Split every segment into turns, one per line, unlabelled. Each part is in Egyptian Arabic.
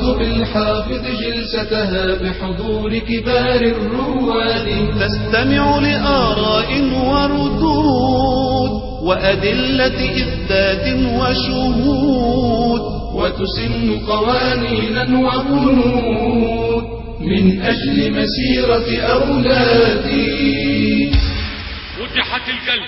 تعقد بالحافظ جلستها بحضور كبار الرواد
تستمع لآراء وردود وأدلة إثبات وشهود
وتسن قوانينا وبنود من أجل مسيرة أولادي
فتحت القلب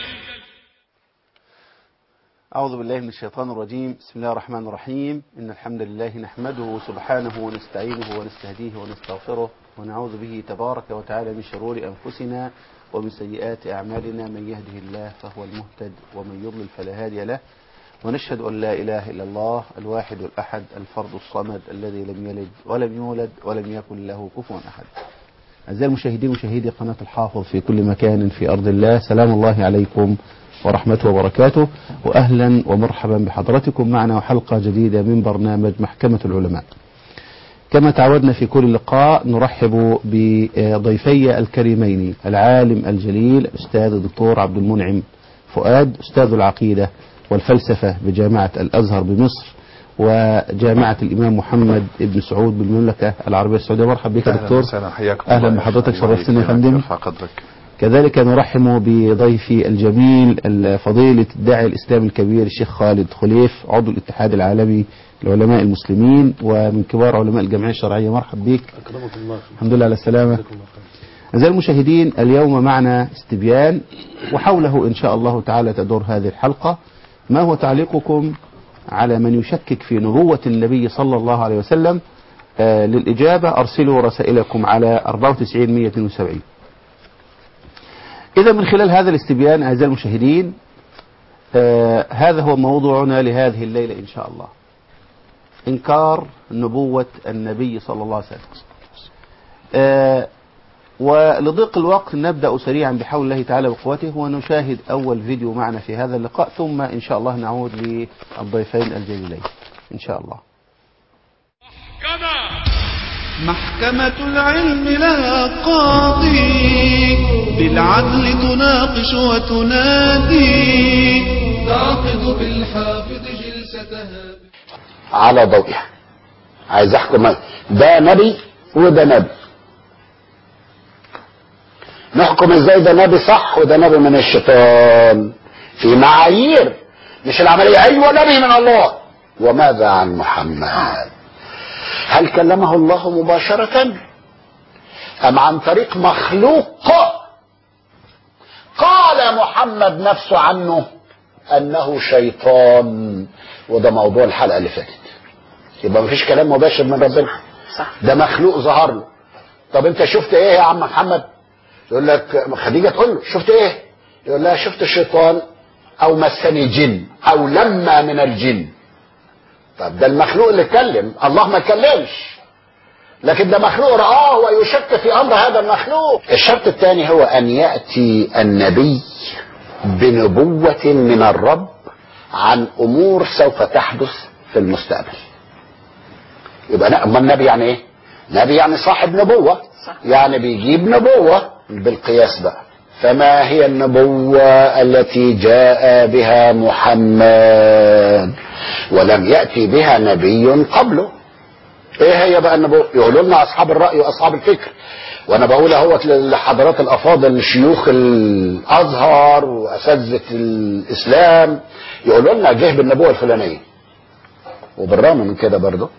أعوذ بالله من الشيطان الرجيم بسم الله الرحمن الرحيم إن الحمد لله نحمده سبحانه ونستعينه ونستهديه ونستغفره ونعوذ به تبارك وتعالى من شرور أنفسنا ومن سيئات أعمالنا من يهده الله فهو المهتد ومن يضلل فلا هادي له ونشهد أن لا إله إلا الله الواحد الأحد الفرد الصمد الذي لم يلد ولم يولد ولم يكن له كفوا أحد أعزائي المشاهدين ومشاهدي قناة الحافظ في كل مكان في أرض الله سلام الله عليكم ورحمته وبركاته وأهلا ومرحبا بحضرتكم معنا وحلقة جديدة من برنامج محكمة العلماء كما تعودنا في كل لقاء نرحب بضيفي الكريمين العالم الجليل الأستاذ الدكتور عبد المنعم فؤاد أستاذ العقيدة والفلسفة بجامعة الأزهر بمصر وجامعة الإمام محمد بن سعود بالمملكة العربية السعودية مرحبا بك يا دكتور
وسهلا حياكم
أهلا
الله.
بحضرتك
الله
شرفتنا يا
يكرمك،
فندم
يرفع قدرك
كذلك نرحب بضيفي الجميل فضيلة الداعي الإسلامي الكبير الشيخ خالد خليف عضو الاتحاد العالمي لعلماء المسلمين ومن كبار علماء الجمعية الشرعية مرحب بك الحمد لله على السلامة أعزائي المشاهدين اليوم معنا استبيان وحوله إن شاء الله تعالى تدور هذه الحلقة ما هو تعليقكم على من يشكك في نبوة النبي صلى الله عليه وسلم آه للإجابة أرسلوا رسائلكم على 94 172 إذا من خلال هذا الاستبيان أعزائي المشاهدين آه هذا هو موضوعنا لهذه الليلة إن شاء الله إنكار نبوة النبي صلى الله عليه وسلم آه ولضيق الوقت نبدأ سريعا بحول الله تعالى وقوته ونشاهد أول فيديو معنا في هذا اللقاء ثم إن شاء الله نعود للضيفين الجليلين إن شاء الله
كما
محكمة العلم لها قاضي بالعدل تناقش وتنادي
تعقد بالحافظ جلستها
على ضوئها عايز احكم ده نبي وده نبي نحكم ازاي ده نبي صح وده نبي من الشيطان في معايير مش العملية ايوه نبي من الله وماذا عن محمد هل كلمه الله مباشرة ام عن طريق مخلوق قال محمد نفسه عنه انه شيطان وده موضوع الحلقة اللي فاتت يبقى مفيش كلام مباشر من ربنا
صح
ده مخلوق ظهر له طب انت شفت ايه يا عم محمد يقول لك خديجه تقول له شفت ايه يقول لها شفت الشيطان او مسني جن او لما من الجن طب ده المخلوق اللي اتكلم الله ما اتكلمش لكن ده مخلوق رآه ويشك في امر هذا المخلوق الشرط الثاني هو ان ياتي النبي بنبوه من الرب عن امور سوف تحدث في المستقبل يبقى لا اما النبي يعني ايه نبي يعني صاحب نبوة
صح.
يعني بيجيب نبوة بالقياس بقى فما هي النبوة التي جاء بها محمد ولم يأتي بها نبي قبله ايه هي بقى النبوة يقولوا لنا اصحاب الرأي واصحاب الفكر وانا بقول اهوت لحضرات الافاضل شيوخ الازهر واساتذه الاسلام يقولوا لنا جه بالنبوه الفلانيه وبالرغم من كده برضه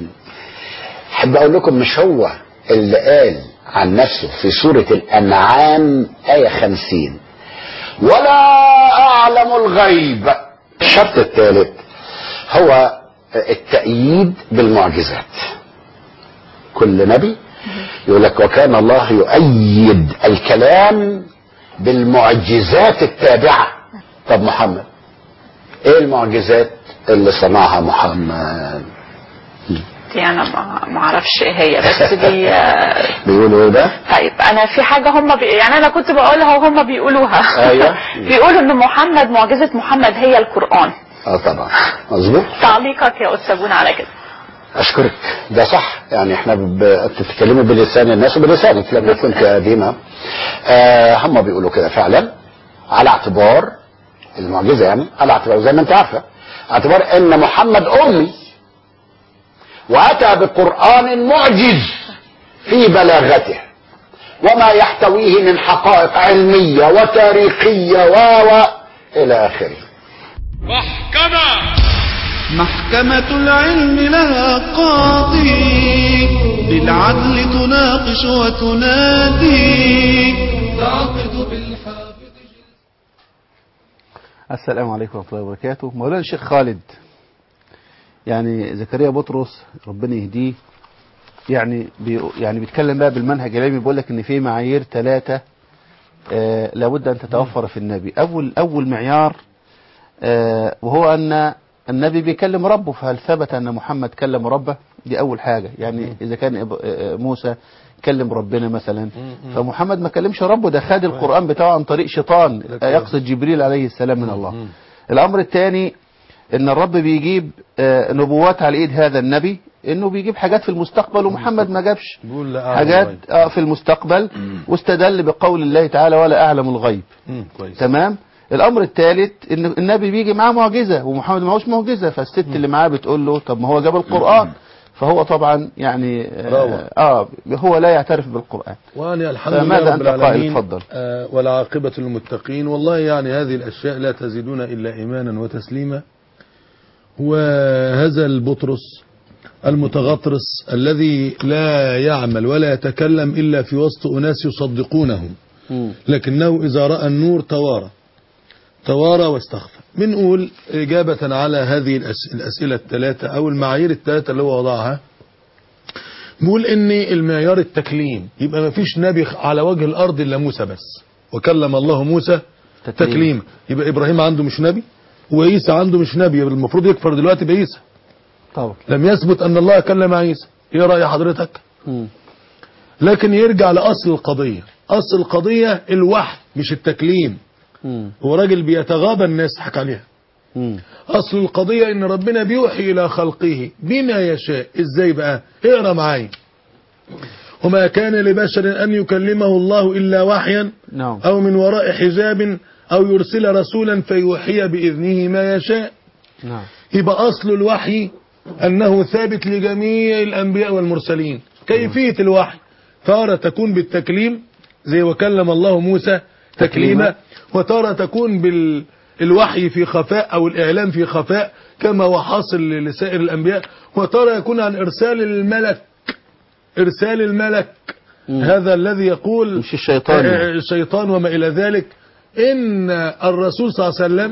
احب اقول لكم مش هو اللي قال عن نفسه في سورة الانعام آية خمسين ولا اعلم الغيب الشرط الثالث هو التأييد بالمعجزات كل نبي يقول لك وكان الله يؤيد الكلام بالمعجزات التابعة طب محمد ايه المعجزات اللي صنعها محمد
دي انا ما ما اعرفش ايه هي بس دي آه،
بيقولوا ايه ده
طيب انا في حاجه هم بي... يعني انا كنت بقولها وهم بيقولوها
أيوة.
بيقولوا ان محمد معجزه محمد هي القران
اه طبعا مظبوط
تعليقك يا استاذ على كده
اشكرك ده صح يعني احنا ب- بتتكلموا بلسان الناس وبلسانك لما كنت قديمة آه هم بيقولوا كده فعلا على اعتبار المعجزة يعني على اعتبار زي ما انت عارفة اعتبار ان محمد امي وأتى بقرآن معجز في بلاغته وما يحتويه من حقائق علمية وتاريخية و و إلى آخره
محكمة
محكمة العلم لها قاضي بالعدل تناقش وتنادي
تعقد بالحافظ
السلام عليكم ورحمة الله وبركاته مولانا الشيخ خالد يعني زكريا بطرس ربنا يهديه يعني بي يعني بيتكلم بقى بالمنهج العلمي بيقول لك ان في معايير ثلاثة آه لابد ان تتوفر في النبي اول اول معيار آه وهو ان النبي بيكلم ربه فهل ثبت ان محمد كلم ربه دي اول حاجة يعني اذا كان إب- آه، موسى كلم ربنا مثلا فمحمد ما كلمش ربه ده خد القرآن بتاعه عن طريق شيطان آه، يقصد جبريل عليه السلام من الله الامر الثاني ان الرب بيجيب آه، نبوات على ايد هذا النبي انه بيجيب حاجات في المستقبل ومحمد ما جابش
بيقول لا أعلم
حاجات
الغيب.
آه، في المستقبل واستدل بقول الله تعالى ولا اعلم الغيب
مم، كويس
تمام الامر الثالث ان النبي بيجي معاه معجزه ومحمد معهوش معجزه فالست اللي معاه بتقول له طب ما هو جاب القران فهو طبعا يعني
روى.
اه, آه هو لا يعترف بالقران
وأنا الحمد
فماذا
لله رب
أنت قائل؟
العالمين
اتفضل.
آه والعاقبة للمتقين والله يعني هذه الأشياء لا تزيدون إلا إيمانا وتسليما وهذا البطرس المتغطرس الذي لا يعمل ولا يتكلم إلا في وسط أناس يصدقونه
مم.
لكنه إذا رأى النور توارى توارى واستخفى بنقول إجابة على هذه الأس- الأسئلة الثلاثة أو المعايير الثلاثة اللي هو وضعها بيقول ان المعيار التكليم يبقى ما فيش نبي على وجه الارض الا موسى بس وكلم الله موسى
تكليم.
تكليم يبقى ابراهيم عنده مش نبي وعيسى عنده مش نبي يبقى المفروض يكفر دلوقتي بعيسى
طبعا
لم يثبت ان الله كلم عيسى ايه راي حضرتك
مم.
لكن يرجع لاصل القضيه اصل القضيه الوحي مش التكليم
مم.
هو راجل بيتغابى الناس يضحك عليها
مم.
اصل القضيه ان ربنا بيوحي الى خلقه بما يشاء ازاي بقى اقرا معايا وما كان لبشر ان يكلمه الله الا وحيا
نعم
او من وراء حجاب او يرسل رسولا فيوحي باذنه ما يشاء
نعم
يبقى اصل الوحي انه ثابت لجميع الانبياء والمرسلين كيفيه الوحي تارة تكون بالتكليم زي وكلم الله موسى تكليما وتارة تكون بالوحي في خفاء او الاعلام في خفاء كما هو حاصل لسائر الانبياء وتارة يكون عن ارسال الملك ارسال الملك
مم.
هذا الذي يقول
مش الشيطان
آه،
يعني.
الشيطان وما إلى ذلك إن الرسول صلى الله عليه وسلم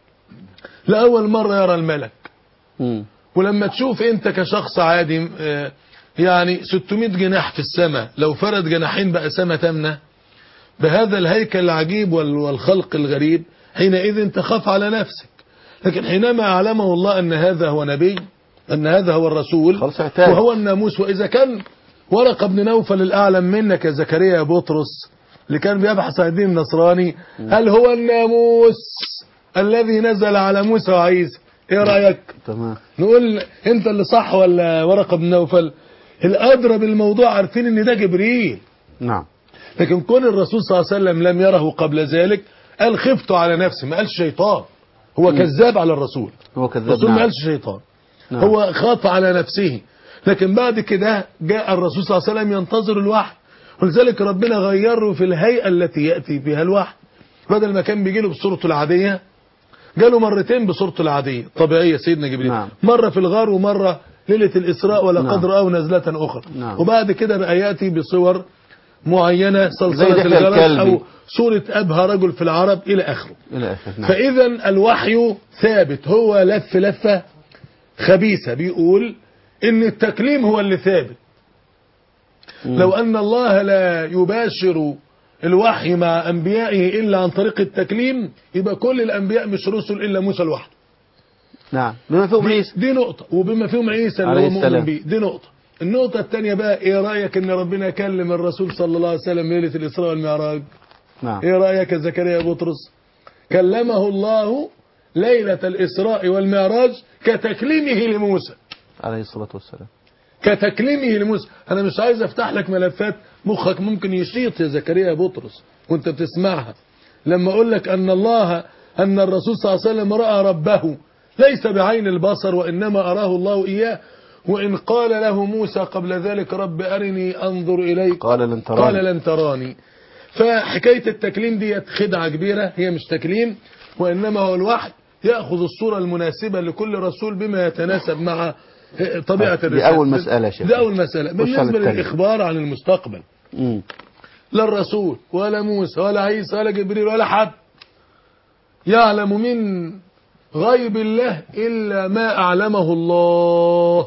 لأول مرة يرى الملك
مم.
ولما تشوف أنت كشخص عادي آه، يعني 600 جناح في السماء لو فرد جناحين بقى سماء تامنة بهذا الهيكل العجيب وال- والخلق الغريب حينئذ تخاف على نفسك لكن حينما أعلمه الله أن هذا هو نبي أن هذا هو الرسول
خلاص اعتاد.
وهو الناموس وإذا كان ورقة بن نوفل الأعلم منك يا زكريا يا بطرس اللي كان بيبحث عن الدين النصراني هل هو الناموس الذي نزل على موسى وعيسى ايه رأيك
تمام
نقول انت اللي صح ولا ورقة بن نوفل الأدرى بالموضوع عارفين ان ده جبريل
نعم
لكن كون الرسول صلى الله عليه وسلم لم يره قبل ذلك قال خفت على نفسي ما قالش شيطان هو كذاب على الرسول
هو كذاب
الرسول ما
نعم.
قالش شيطان
نعم.
هو خاف على نفسه لكن بعد كده جاء الرسول صلى الله عليه وسلم ينتظر الوحي ولذلك ربنا غيره في الهيئة التي يأتي بها الوحي بدل ما كان بيجي له بصورته العادية جاله مرتين بصورته العادية طبيعية سيدنا جبريل
نعم.
مرة في الغار ومرة ليلة الإسراء ولقد
نعم.
رأوا نزلة أخرى
نعم.
وبعد كده بقى يأتي بصور معينة
زي
صلصلة
دحية
الجرس
الكلبي.
أو صورة أبهى رجل في العرب إلى آخره
الى اخره نعم
فإذا الوحي ثابت هو لف لفة خبيثة بيقول إن التكليم هو اللي ثابت لو أن الله لا يباشر الوحي مع أنبيائه إلا عن طريق التكليم يبقى كل الأنبياء مش رسل إلا موسى لوحده
نعم بما فيهم
دي,
عيسى
دي نقطة وبما فيهم عيسى اللي
عليه
هو مؤمن
السلام.
بيه دي نقطة النقطة الثانية بقى إيه رأيك إن ربنا كلم الرسول صلى الله عليه وسلم ليلة الإسراء والمعراج
نعم
ايه رأيك يا زكريا يا بطرس كلمه الله ليلة الإسراء والمعراج كتكليمه لموسى
عليه الصلاة والسلام
كتكليمه لموسى أنا مش عايز أفتح لك ملفات مخك ممكن يشيط يا زكريا يا بطرس وانت بتسمعها لما أقول لك أن الله أن الرسول صلى الله عليه وسلم رأى ربه ليس بعين البصر وإنما أراه الله إياه وإن قال له موسى قبل ذلك رب أرني أنظر إليك
قال لن تراني
قال لن تراني فحكاية التكليم دي خدعة كبيرة هي مش تكليم وإنما هو الوحي يأخذ الصورة المناسبة لكل رسول بما يتناسب مع طبيعة
دي
الرسالة
أول مسألة يا شيخ.
دي أول مسألة
على
بالنسبة
التانية.
للإخبار عن المستقبل
مم.
لا الرسول ولا موسى ولا عيسى ولا جبريل ولا حد يعلم من غيب الله إلا ما أعلمه الله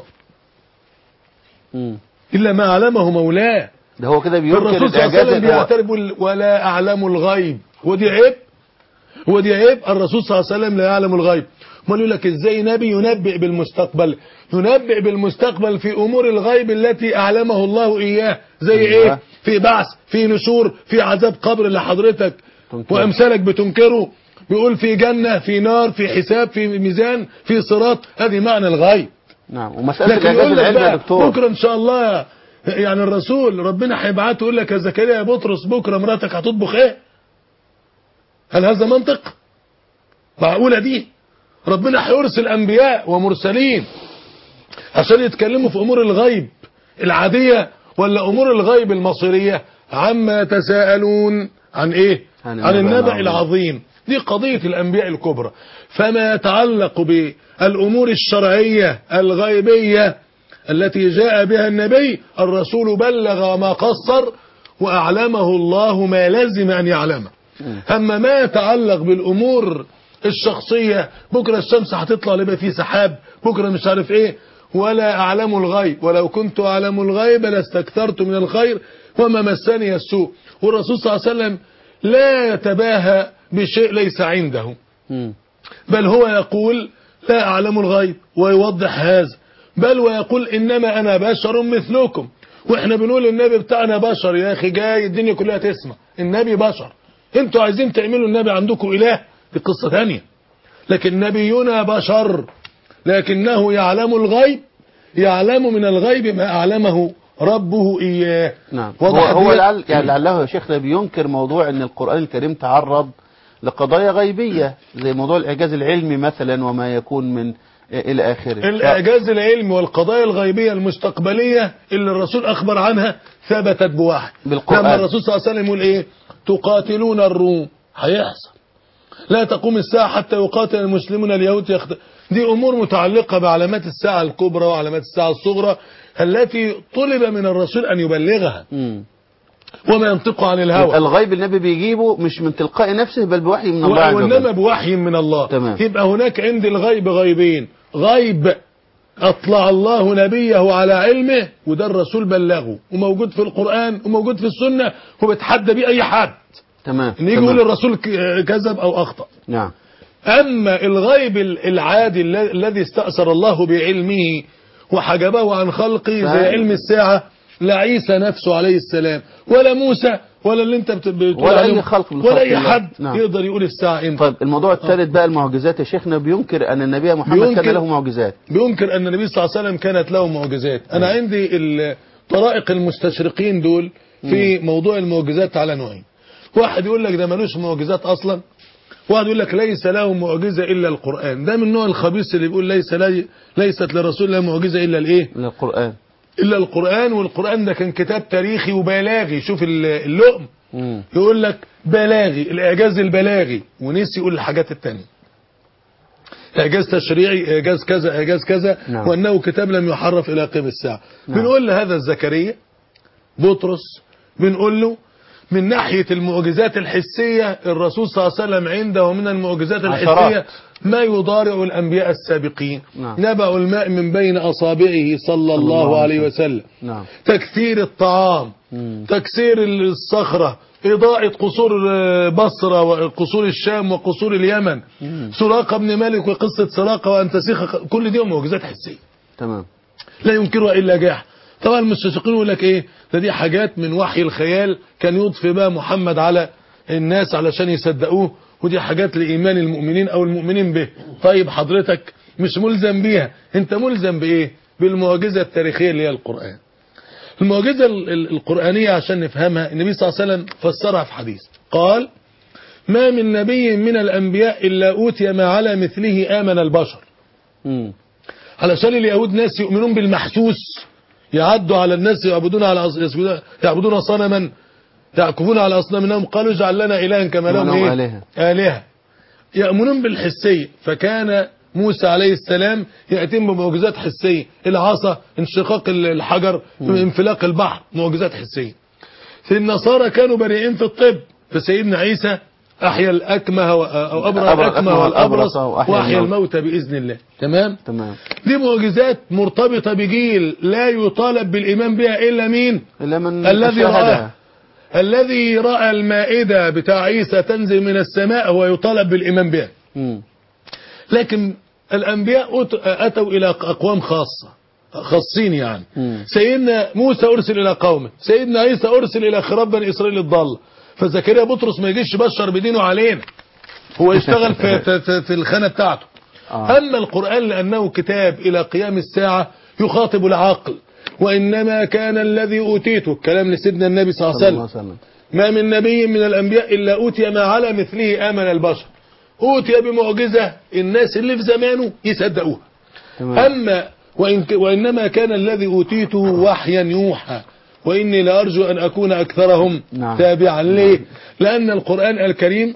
مم.
إلا ما أعلمه مولاه
ده هو كده بينكر
الرسول صلى الله عليه
الإعجاز
وسلم
الإله-
بيعترف بال- ولا أعلم الغيب ودي عيب ودي عيب الرسول صلى الله عليه وسلم لا يعلم الغيب امال يقول لك ازاي نبي ينبئ بالمستقبل ينبئ بالمستقبل في امور الغيب التي اعلمه الله اياه زي
أيوة.
ايه في بعث في نشور في عذاب قبر لحضرتك
تنكر.
وامثالك بتنكره بيقول في جنة في نار في حساب في ميزان في صراط هذه معنى الغيب
نعم ومسألة
لكن
الإعجاز
يقول لك
العلمي يا
بقى
دكتور
بكره ان شاء الله يعني الرسول ربنا هيبعته يقول لك يا زكريا يا بطرس بكره مراتك هتطبخ ايه؟ هل هذا منطق؟ معقوله دي؟ ربنا هيرسل انبياء ومرسلين عشان يتكلموا في امور الغيب العاديه ولا امور الغيب المصيريه عما يتساءلون عن ايه؟
عن
عن
النبأ
النبأ
العظيم.
العظيم دي قضية الأنبياء الكبرى فما يتعلق بالأمور الشرعية الغيبية التي جاء بها النبي الرسول بلغ ما قصر وأعلمه الله ما لزم أن يعلمه أما ما يتعلق بالأمور الشخصية بكرة الشمس هتطلع لبقى فيه سحاب بكرة مش عارف ايه ولا أعلم الغيب ولو كنت أعلم الغيب لاستكثرت من الخير وما مسني السوء والرسول صلى الله عليه وسلم لا يتباهى بشيء ليس عنده
مم.
بل هو يقول لا أعلم الغيب ويوضح هذا بل ويقول إنما أنا بشر مثلكم وإحنا بنقول النبي بتاعنا بشر يا أخي جاي الدنيا كلها تسمع النبي بشر انتوا عايزين تعملوا النبي عندكم إله دي قصة ثانية لكن نبينا بشر لكنه يعلم الغيب يعلم من الغيب ما أعلمه ربه إياه
نعم هو,
وضحت
هو
دي؟
لعل يعني لعله يا شيخنا بينكر موضوع ان القرآن الكريم تعرض لقضايا غيبية زي موضوع الإعجاز العلمي مثلا وما يكون من إلى آخره
الإعجاز العلمي والقضايا الغيبية المستقبلية اللي الرسول أخبر عنها ثبتت بوحي
بالقرآن.
لما الرسول صلى الله عليه وسلم يقول إيه تقاتلون الروم هيحصل لا تقوم الساعة حتى يقاتل المسلمون اليهود يخت... دي أمور متعلقة بعلامات الساعة الكبرى وعلامات الساعة الصغرى التي طلب من الرسول أن يبلغها
مم.
وما ينطق عن الهوى
الغيب النبي بيجيبه مش من تلقاء نفسه بل بوحي من الله عز
وإنما
وجل
بوحي من الله
تمام.
يبقى هناك عند الغيب غيبين غيب أطلع الله نبيه على علمه وده الرسول بلغه وموجود في القرآن وموجود في السنة وبتحدى بيه أي حد
تمام
إن يجي
تمام.
يقول الرسول ك- كذب أو أخطأ
نعم
أما الغيب ال- العادي الل- الذي استأثر الله بعلمه وحجبه عن خلقه زي
فعلا.
علم الساعة لا عيسى نفسه عليه السلام ولا موسى ولا اللي انت بت- بتقول
ولا
عليهم،
أي خلق من
ولا
خلق
أي
الله.
حد
نعم.
يقدر يقول الساعة امتى
طيب الموضوع الثالث بقى المعجزات يا شيخنا بينكر أن النبي محمد كان
بينكر-
له معجزات
بينكر ان النبي صلى الله عليه وسلم كانت له معجزات انا عندي ال- طرائق المستشرقين دول في موضوع المعجزات على نوعين واحد يقول لك ده ملوش معجزات اصلا واحد يقول لك ليس له معجزه الا القران ده من النوع الخبيث اللي بيقول ليس لي ليست لرسول الله معجزه الا الايه
من القرآن
الا القران والقران ده كان كتاب تاريخي وبلاغي شوف ال- اللؤم
مم.
يقول لك بلاغي الاعجاز البلاغي ونسي يقول الحاجات التانية اعجاز تشريعي اعجاز كذا اعجاز كذا
نعم.
وانه كتاب لم يحرف الى قيم الساعه
نعم.
بنقول لهذا زكريا بطرس بنقول له من ناحية المعجزات الحسية الرسول صلى الله عليه وسلم عنده من المعجزات الحسية
عشرات.
ما يضارع الأنبياء السابقين
نعم.
نبأ الماء من بين أصابعه صلى الله
الله
عليه
عليه
وسلم
نعم
تكثير الطعام
مم.
تكسير الصخرة إضاءة قصور آه، بصرة وقصور الشام وقصور اليمن سراقة بن مالك وقصة سراقة وأن تسيخ كل دي معجزات حسية
تمام
لا ينكرها إلا جاح طبعا المستشرقين يقول لك إيه ده دي حاجات من وحي الخيال كان يضفي بها محمد على الناس علشان يصدقوه ودي حاجات لإيمان المؤمنين أو المؤمنين به طيب حضرتك مش ملزم بيها أنت ملزم بإيه بالمعجزة التاريخية اللي هي القرآن المعجزة ال- ال- القرآنية عشان نفهمها النبي صلى الله عليه وسلم فسرها في حديث قال ما من نبي من الأنبياء إلا أوتي ما على مثله آمن البشر
مم.
علشان اليهود ناس يؤمنون بالمحسوس يعدوا على الناس يعبدون على أص- يسجدون- يعبدون صنما يعكفون على اصنام منهم قالوا اجعل لنا الها كما لهم
لهم
ايه
آلهة.
آلهة يأمنون بالحسية فكان موسى عليه السلام يأتيهم بمعجزات حسية العصا انشقاق الحجر انفلاق البحر معجزات حسية في النصارى كانوا بريئين في الطب فسيدنا عيسى أحيا الأكمه و- أو أبرأ
أبرأ
الأكمه
الأكمه
والأبرص
والأبرص وأحيا
وأحيا
الموت.
الموتى بإذن الله تمام
تمام
دي معجزات مرتبطة بجيل لا يطالب بالإيمان بها إلا مين
إلا من
الذي رآه
شاهدها
الذي رأى المائدة بتاع عيسى تنزل من السماء هو يطالب بالإيمان بها
مم.
لكن الأنبياء أت- أتوا إلى أقوام خاصة خاصين يعني
مم.
سيدنا موسى أرسل إلى قومه سيدنا عيسى أرسل إلى خراب بني إسرائيل الضالة فزكريا بطرس ما يجيش بشر بدينه علينا هو يشتغل في, في, في, في الخانة بتاعته
آه.
أما القرآن لأنه كتاب إلى قيام الساعة يخاطب العقل وإنما كان الذي أوتيته كلام لسيدنا النبي صلى الله
صلى
عليه
الله
وسلم
عليه وسلم
ما من نبي من الأنبياء إلا أوتي ما على مثله آمن البشر أوتي بمعجزة الناس اللي في زمانه يصدقوها
تمام
أما وإن ك- وإنما كان الذي أوتيته وحيا يوحى وإني لأرجو أن أكون أكثرهم
نعم.
تابعا ليه لأن القرآن الكريم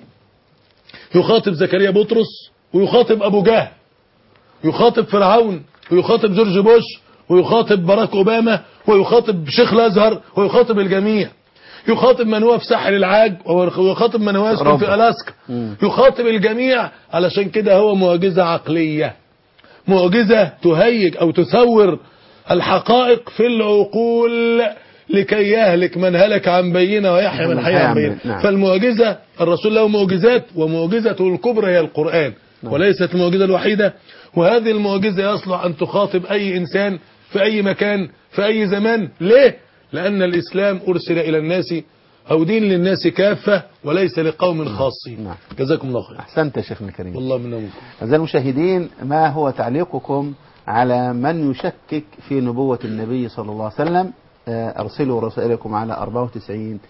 يخاطب زكريا بطرس ويخاطب أبو جهل يخاطب فرعون ويخاطب جورج بوش ويخاطب باراك أوباما ويخاطب شيخ الأزهر ويخاطب الجميع يخاطب من هو في ساحل العاج ويخاطب من هو يسكن
أوروبا.
في ألاسكا
مم.
يخاطب الجميع علشان كده هو معجزة عقلية معجزة تهيج أو تثور الحقائق في العقول لكي يهلك من هلك عن بينة ويحيى من حي عن بينة
نعم.
فالمعجزة الرسول له معجزات ومعجزته الكبرى هي القرآن وليست المعجزة الوحيدة وهذه المعجزة يصلح أن تخاطب أي إنسان في أي مكان في أي زمان ليه؟ لأن الإسلام أرسل إلى الناس أو دين للناس كافة وليس لقوم خاصين
نعم.
جزاكم الله خير
أحسنت يا شيخنا الكريم
والله من منكم
أعزائي المشاهدين ما هو تعليقكم على من يشكك في نبوة النبي صلى الله عليه وسلم آه، أرسلوا رسائلكم على 94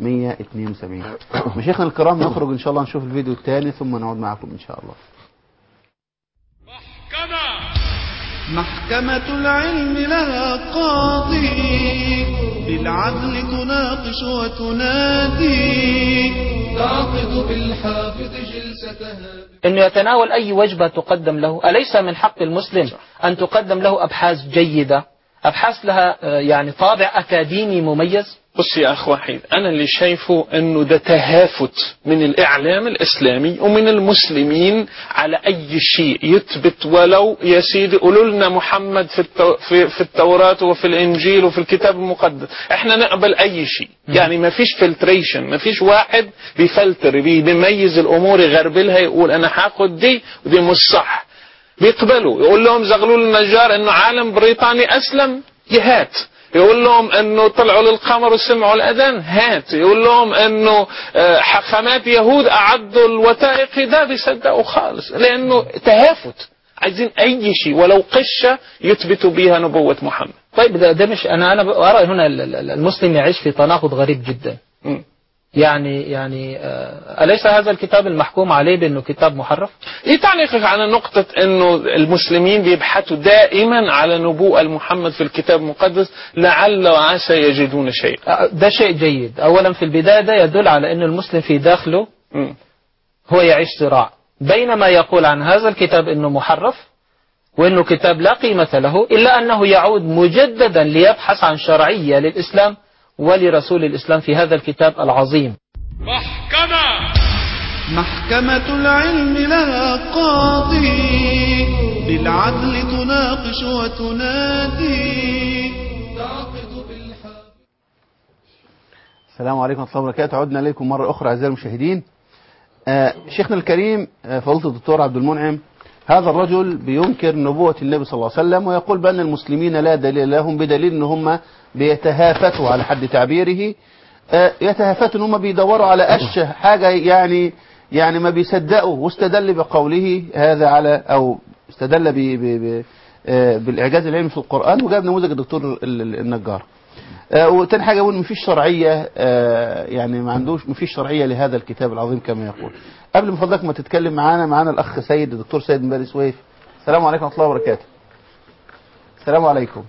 172 مشايخنا الكرام نخرج إن شاء الله نشوف الفيديو الثاني ثم نعود معكم إن شاء الله
محكمة
محكمة العلم لها قاضي بالعدل تناقش وتنادي
تعقد بالحافظ جلستها
انه يتناول اي وجبه تقدم له اليس من حق المسلم ان تقدم له ابحاث جيده ابحاث لها آه، يعني طابع اكاديمي مميز
بص يا اخ وحيد انا اللي شايفه انه ده تهافت من الاعلام الاسلامي ومن المسلمين على اي شيء يثبت ولو يا سيدي قولوا لنا محمد في, التو في, في التوراه وفي الانجيل وفي الكتاب المقدس احنا نقبل اي شيء يعني ما فيش فلتريشن ما فيش واحد بيفلتر بي- بيميز الامور يغربلها يقول انا هاخد دي ودي مش صح بيقبلوا يقول لهم زغلول النجار انه عالم بريطاني اسلم يهات يقول لهم انه طلعوا للقمر وسمعوا الاذان هات يقول لهم انه آه، حاخامات يهود اعدوا الوثائق ده بيصدقوا خالص لانه تهافت عايزين اي شيء ولو قشه يثبتوا بها نبوه محمد
طيب ده, ده مش انا انا ارى هنا ال- ال- المسلم يعيش في تناقض غريب جدا
م.
يعني يعني آه، اليس هذا الكتاب المحكوم عليه بانه كتاب محرف
ايه تعليقك على نقطة انه المسلمين بيبحثوا دائما على نبوءة محمد في الكتاب المقدس لعل وعسى يجدون شيئا
آه، ده شيء جيد اولا في البدايه ده يدل على ان المسلم في داخله
م.
هو يعيش صراع بين ما يقول عن هذا الكتاب انه محرف وانه كتاب لا قيمة له الا انه يعود مجددا ليبحث عن شرعية للاسلام ولرسول الاسلام في هذا الكتاب العظيم
محكمة
محكمة العلم لها قاضي بالعدل تناقش وتنادي
تعقد بالحافظ
السلام عليكم ورحمة الله وبركاته عدنا إليكم مرة أخرى أعزائي المشاهدين آه، شيخنا الكريم آه، فضيلة الدكتور عبد المنعم هذا الرجل بينكر نبوة النبي صلى الله عليه وسلم ويقول بأن المسلمين لا دليل لهم بدليل أن هم بيتهافتوا على حد تعبيره آه، يتهافتوا أن هم بيدوروا على أش حاجة يعني يعني ما بيصدقوا واستدل بقوله هذا على أو استدل ب ب ب آه، بالإعجاز العلمي في القرآن وجاب نموذج الدكتور ال- ال- النجار آه، وتاني حاجه يقول مفيش شرعيه آه، يعني ما عندوش مفيش شرعيه لهذا الكتاب العظيم كما يقول قبل من فضلك ما تتكلم معانا معانا الاخ سيد الدكتور سيد مباري سويف السلام عليكم ورحمه الله وبركاته السلام عليكم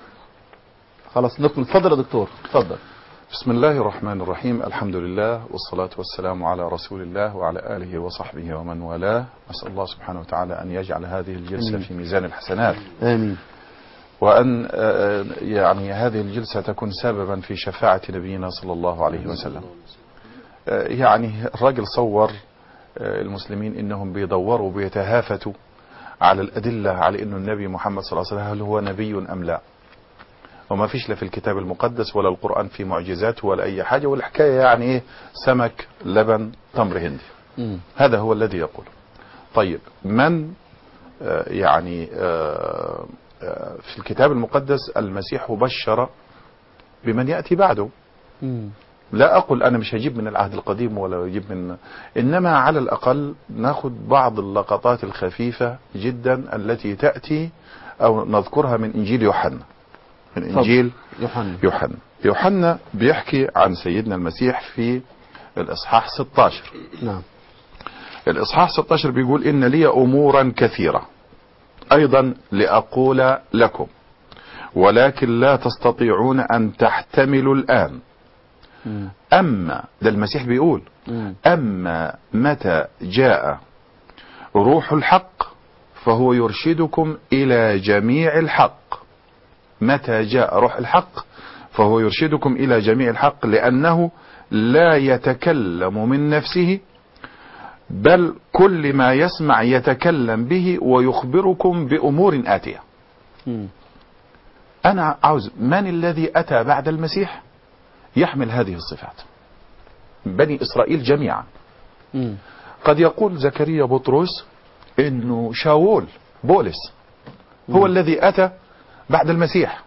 خلاص نكمل اتفضل يا دكتور اتفضل
بسم الله الرحمن الرحيم الحمد لله والصلاة والسلام على رسول الله وعلى آله وصحبه ومن والاه أسأل الله سبحانه وتعالى أن يجعل هذه الجلسة
آمين.
في ميزان الحسنات
امين
وأن آه، يعني هذه الجلسة تكون سببا في شفاعة نبينا صلى الله عليه وسلم آه، يعني الراجل صور آه، المسلمين انهم بيدوروا وبيتهافتوا على الأدلة على أنه النبي محمد صلى الله عليه وسلم هل هو نبي أم لا وما فيش لا في الكتاب المقدس ولا القرآن في معجزات ولا أي حاجة والحكاية يعني إيه سمك لبن تمر هندي
مم.
هذا هو الذي يقول طيب من آه، يعني آه، آه، في الكتاب المقدس المسيح بشر بمن يأتي بعده
مم.
لا أقول أنا مش هجيب من العهد القديم ولا أجيب من إنما على الأقل ناخد بعض اللقطات الخفيفة جدا التي تأتي أو نذكرها من إنجيل يوحنا من
اتفضل.
إنجيل
يوحنا
يوحنا يوحنا بيحكي عن سيدنا المسيح في الإصحاح 16
نعم
الإصحاح 16 بيقول إن لي أمورا كثيرة أيضا لأقول لكم ولكن لا تستطيعون أن تحتملوا الآن
مم.
أما ده المسيح بيقول
مم.
أما متى جاء روح الحق فهو يرشدكم إلى جميع الحق متى جاء روح الحق فهو يرشدكم إلى جميع الحق لأنه لا يتكلم من نفسه بل كل ما يسمع يتكلم به ويخبركم بأمور آتية
مم.
أنا عاوز من الذي أتى بعد المسيح يحمل هذه الصفات بني إسرائيل جميعا
مم.
قد يقول زكريا بطرس انه شاول بولس هو الذي اتى بعد المسيح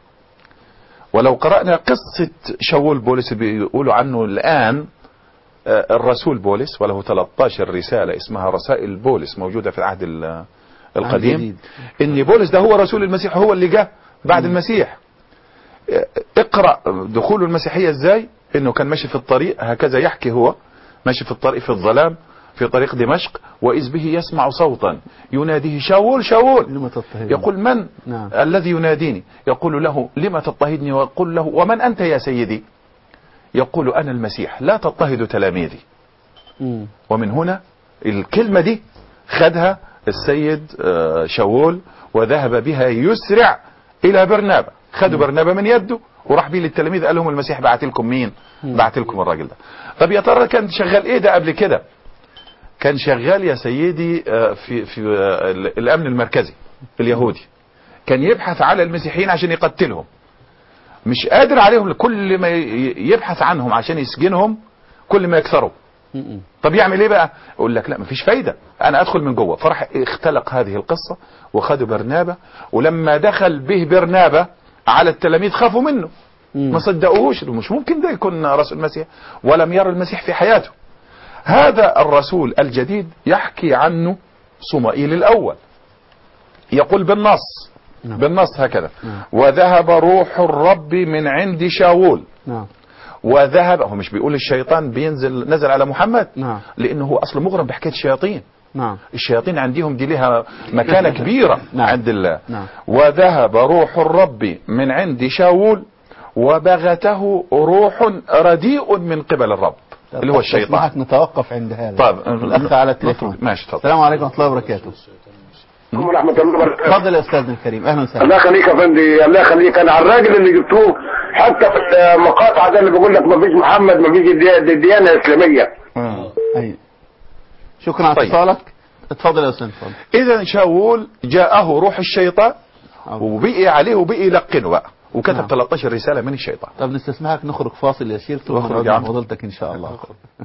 ولو قرأنا قصة شاول بولس بيقولوا عنه الآن آه، الرسول بولس وله 13 رسالة اسمها رسائل بولس موجودة في العهد ال- القديم
الجديد.
ان بولس ده هو رسول المسيح هو اللي جه بعد المسيح آه، اقرأ دخول المسيحية ازاي انه كان ماشي في الطريق هكذا يحكي هو ماشي في الطريق في الظلام في طريق دمشق وإذ به يسمع صوتا يناديه شاول شاول
لما تضطهدني
يقول من
نعم.
الذي يناديني يقول له لما تضطهدني ويقول له ومن أنت يا سيدي يقول أنا المسيح لا تضطهد تلاميذي
مم.
ومن هنا الكلمة دي خدها السيد آه، شاول وذهب بها يسرع إلى برنابا خدوا برنابا من يده وراح بيه للتلاميذ قال لهم المسيح بعت لكم مين بعت لكم الراجل ده طب يا ترى كان شغال ايه ده قبل كده كان شغال يا سيدي آه، في في آه، الامن المركزي اليهودي كان يبحث على المسيحيين عشان يقتلهم مش قادر عليهم كل ما ي- يبحث عنهم عشان يسجنهم كل ما يكثروا
مم.
طب يعمل ايه بقى يقول لك لا مفيش فايدة انا ادخل من جوه فراح اختلق هذه القصة وخدوا برنابة ولما دخل به برنابة على التلاميذ خافوا منه
مم.
ما صدقوهوش مش ممكن ده يكون رسول المسيح ولم يرى المسيح في حياته هذا الرسول الجديد يحكي عنه صمائيل الاول يقول بالنص
نعم.
بالنص هكذا
نعم.
وذهب روح الرب من عند شاول
نعم
وذهب هو مش بيقول الشيطان بينزل نزل على محمد
نعم
لانه هو اصله مغرم بحكايه الشياطين
نعم
الشياطين عندهم دي لها مكانه كبيره
نعم.
عند الله
نعم.
وذهب روح الرب من عند شاول وبغته روح رديء من قبل الرب اللي هو الشيطان
اسمحك نتوقف عند هذا
طيب
الأخ على التليفون
ماشي اتفضل
السلام عليكم ورحمة الله وبركاته
ورحمة الله وبركاته
اتفضل يا أستاذنا الكريم أهلا وسهلا
الله يخليك يا فندي الله يخليك انا على الراجل اللي جبتوه حتى في المقاطع ده اللي بيقول لك ما فيش محمد ما فيش الدي- الديانه الاسلاميه
أي شكرا على
طيب.
اتصالك اتفضل يا أستاذ اتفضل
اذا شاول جاءه روح الشيطان وبقي عليه وبقي يلقنه بقى وكتب
نعم.
13 رساله من الشيطان
طب نستسمحك نخرج فاصل يسير ثم
اخرج
نعود
يا
مع
عم.
فضيلتك إن شاء الله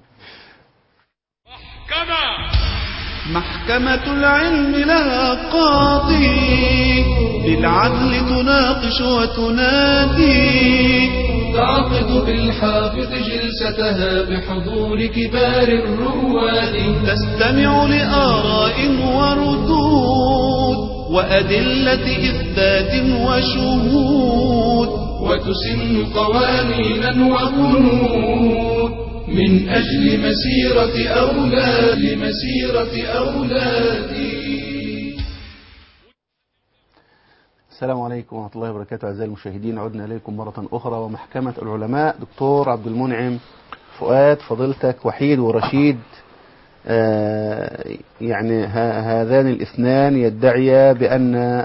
كما
محكمة العلم لها قاضي بالعدل تناقش وتنادي
تعقد بالحافظ جلستها بحضور كبار الرواد
تستمع لآراء وردود وأدلة إثبات وشهود
وتسن قوانينا وبنود من أجل مسيرة أولاد لمسيرة أولادي
السلام عليكم ورحمة الله وبركاته أعزائي المشاهدين عدنا إليكم مرة أخرى ومحكمة العلماء دكتور عبد المنعم فؤاد فضيلتك وحيد ورشيد آه، يعني ه- هذان الاثنان يدعيا بأن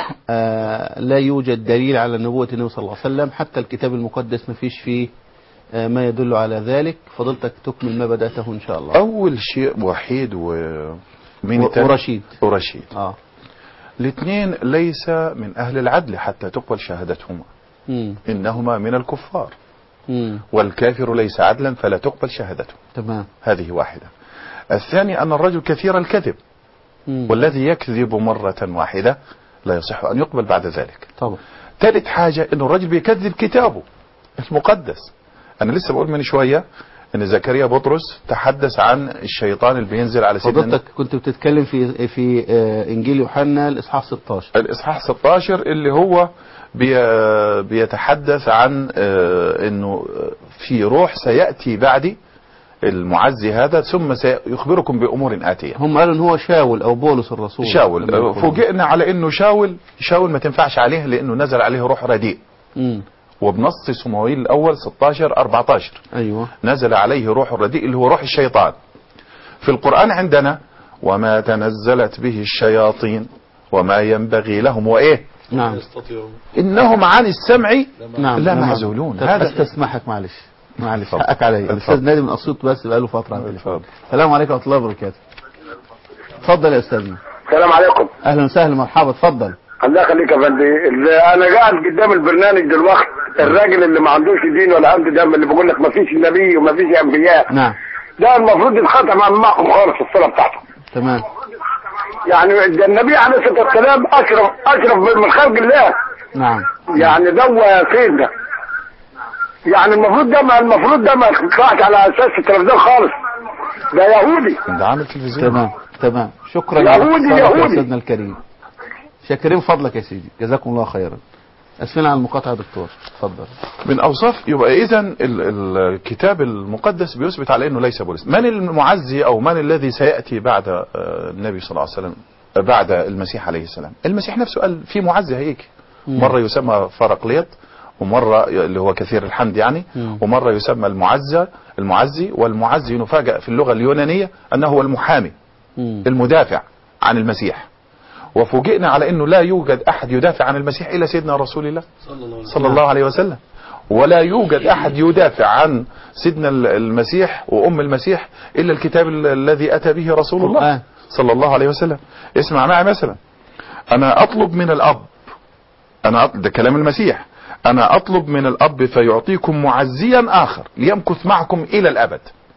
آه، لا يوجد دليل على نبوة النبي صلى الله عليه وسلم حتى الكتاب المقدس ما فيش فيه آه، ما يدل على ذلك فضيلتك تكمل ما بدأته إن شاء الله
اول شيء وحيد و مين
و-
التاني؟
ورشيد.
ورشيد
آه.
الاثنين ليس من اهل العدل حتى تقبل شهادتهما
مم.
انهما من الكفار
مم.
والكافر ليس عدلا فلا تقبل شهادته
تمام
هذه واحدة الثاني أن الرجل كثير الكذب
مم.
والذي يكذب مرة واحدة لا يصح أن يقبل بعد ذلك
طبعا
ثالث حاجة أن الرجل بيكذب كتابه المقدس أنا لسه بقول من شوية أن زكريا بطرس تحدث عن الشيطان اللي بينزل على سيدنا
فضيلتك كنت بتتكلم في في آه، انجيل يوحنا الاصحاح 16
الإصحاح 16 اللي هو بي بيتحدث عن آه، أنه في روح سيأتي بعدي المعزي هذا ثم سيخبركم بأمور آتية
هم قالوا ان هو شاول او بولس الرسول
شاول
لما يقولوا.
فوجئنا على انه شاول شاول ما تنفعش عليه لانه نزل عليه روح رديء
مم.
وبنص صموئيل الاول 16 14
ايوه
نزل عليه روح الرديء اللي هو روح الشيطان في القرآن عندنا وما تنزلت به الشياطين وما ينبغي لهم وايه
نعم
انهم عن السمع
نعم
لا
نعم.
معزولون
طب
هذا
استسمحك معلش معلش
اتفضل.
حقك عليا
اتفضل.
الاستاذ نادي من اسيوط بس بقاله فتره على التليفون
اتفضل.
السلام عليكم ورحمه الله وبركاته اتفضل يا استاذنا
السلام عليكم
اهلا وسهلا مرحبا اتفضل
الله يخليك يا فندم اللي انا قاعد قدام البرنامج دلوقتي الراجل اللي ما عندوش دين ولا عنده دم اللي بيقول لك ما فيش نبي وما فيش انبياء
نعم
ده المفروض يتختم عن معكم خالص الصلاه بتاعته
تمام
يعني ده النبي عليه الصلاه والسلام اشرف اشرف من خلق الله
نعم
يعني ده فين ده يعني المفروض ده ما المفروض ده ما يطلعش على اساس التلفزيون خالص ده يهودي
ده عامل تلفزيون
تمام تمام شكرا
يهودي،
على اتصالك يا
يهودي.
استاذنا الكريم شاكرين فضلك يا سيدي جزاكم الله خيرا اسفين على المقاطعه يا دكتور اتفضل
من اوصاف يبقى اذا ال- ال- الكتاب المقدس بيثبت على انه ليس بولس من المعزي او من الذي سياتي بعد آه، النبي صلى الله عليه وسلم آه، بعد المسيح عليه السلام المسيح نفسه قال في معزي هيجي مره يسمى فرقليط ومره اللي هو كثير الحمد يعني
مم.
ومره يسمى المعزى المعزي والمعزي نفاجأ في اللغه اليونانيه انه هو المحامي
مم.
المدافع عن المسيح وفوجئنا على انه لا يوجد احد يدافع عن المسيح الا سيدنا رسول الله صلى الله عليه وسلم ولا يوجد احد يدافع عن سيدنا ال- المسيح وام المسيح الا الكتاب ال- الذي اتى به رسول الله
القرآن.
صلى الله عليه وسلم اسمع معي مثلا انا اطلب من الاب انا أط- ده كلام المسيح انا اطلب من الاب فيعطيكم معزيا اخر ليمكث معكم الى الابد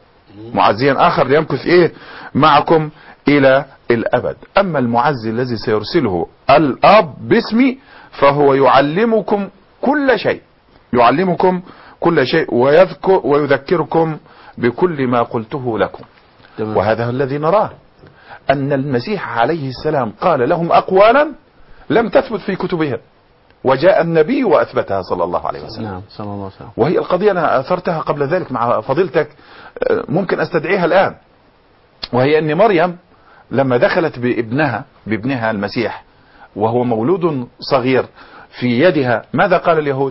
معزيا اخر ليمكث ايه معكم الى الابد اما المعزي الذي سيرسله الاب باسمي فهو يعلمكم كل شيء يعلمكم كل شيء ويذكر ويذكركم بكل ما قلته لكم
تمام
وهذا الذي نراه ان المسيح عليه السلام قال لهم اقوالا لم تثبت في كتبهم وجاء النبي واثبتها صلى الله عليه وسلم
نعم صلى الله عليه وسلم
وهي القضية أنا أثرتها قبل ذلك مع فضيلتك آه، ممكن أستدعيها الآن وهي أن مريم لما دخلت بابنها بابنها المسيح وهو مولود صغير في يدها ماذا قال اليهود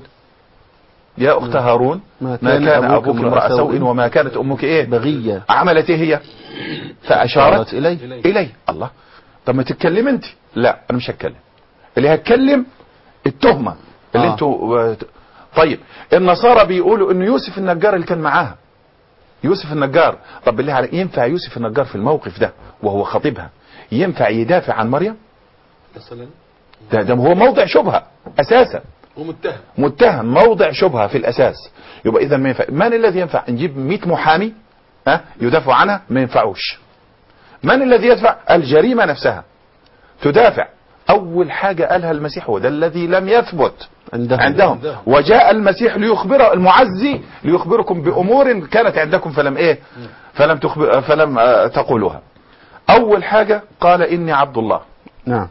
يا أخت هارون
ما
ما
كان
كان
أبوك
أبوك
امرأ
امرأ
سوء
سوء وما كانت أمك إيه
بغية
عملت إيه هي فأشارت
قالت إليه
إليه الله طب ما تتكلم أنت لا أنا مش هتكلم اللي هتكلم التهمة اللي
آه.
انتوا طيب النصارى بيقولوا ان يوسف النجار اللي كان معاها يوسف النجار طب بالله عليك ينفع يوسف النجار في الموقف ده وهو خطيبها ينفع يدافع عن مريم
مثلا
ده, ده هو موضع شبهة اساسا
ومتهم
متهم موضع شبهة في الاساس يبقى اذا ما ينفع من الذي ينفع نجيب 100 محامي ها يدافع عنها ما ينفعوش من الذي يدفع الجريمة نفسها تدافع اول حاجة قالها المسيح هو ده الذي لم يثبت
عندهم
عندهم وجاء المسيح ليخبر المعزي ليخبركم بامور كانت عندكم فلم ايه فلم تخبر فلم آه، تقولوها اول حاجة قال اني عبد الله
نعم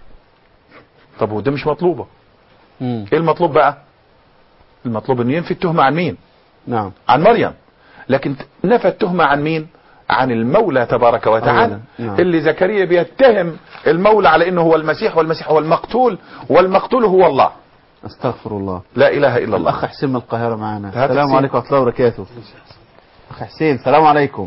طب وده مش مطلوبة
مم.
ايه المطلوب بقى المطلوب انه ينفي التهمة عن مين
نعم
عن مريم لكن نفى التهمة عن مين عن المولى تبارك وتعالى
أولاً، نعم.
اللي زكريا بيتهم المولى على انه هو المسيح والمسيح هو المقتول والمقتول هو الله
استغفر الله
لا اله الا الله
الاخ حسين من القاهره معانا
هات
السلام
حسين.
عليكم ورحمه الله وبركاته اخ حسين السلام عليكم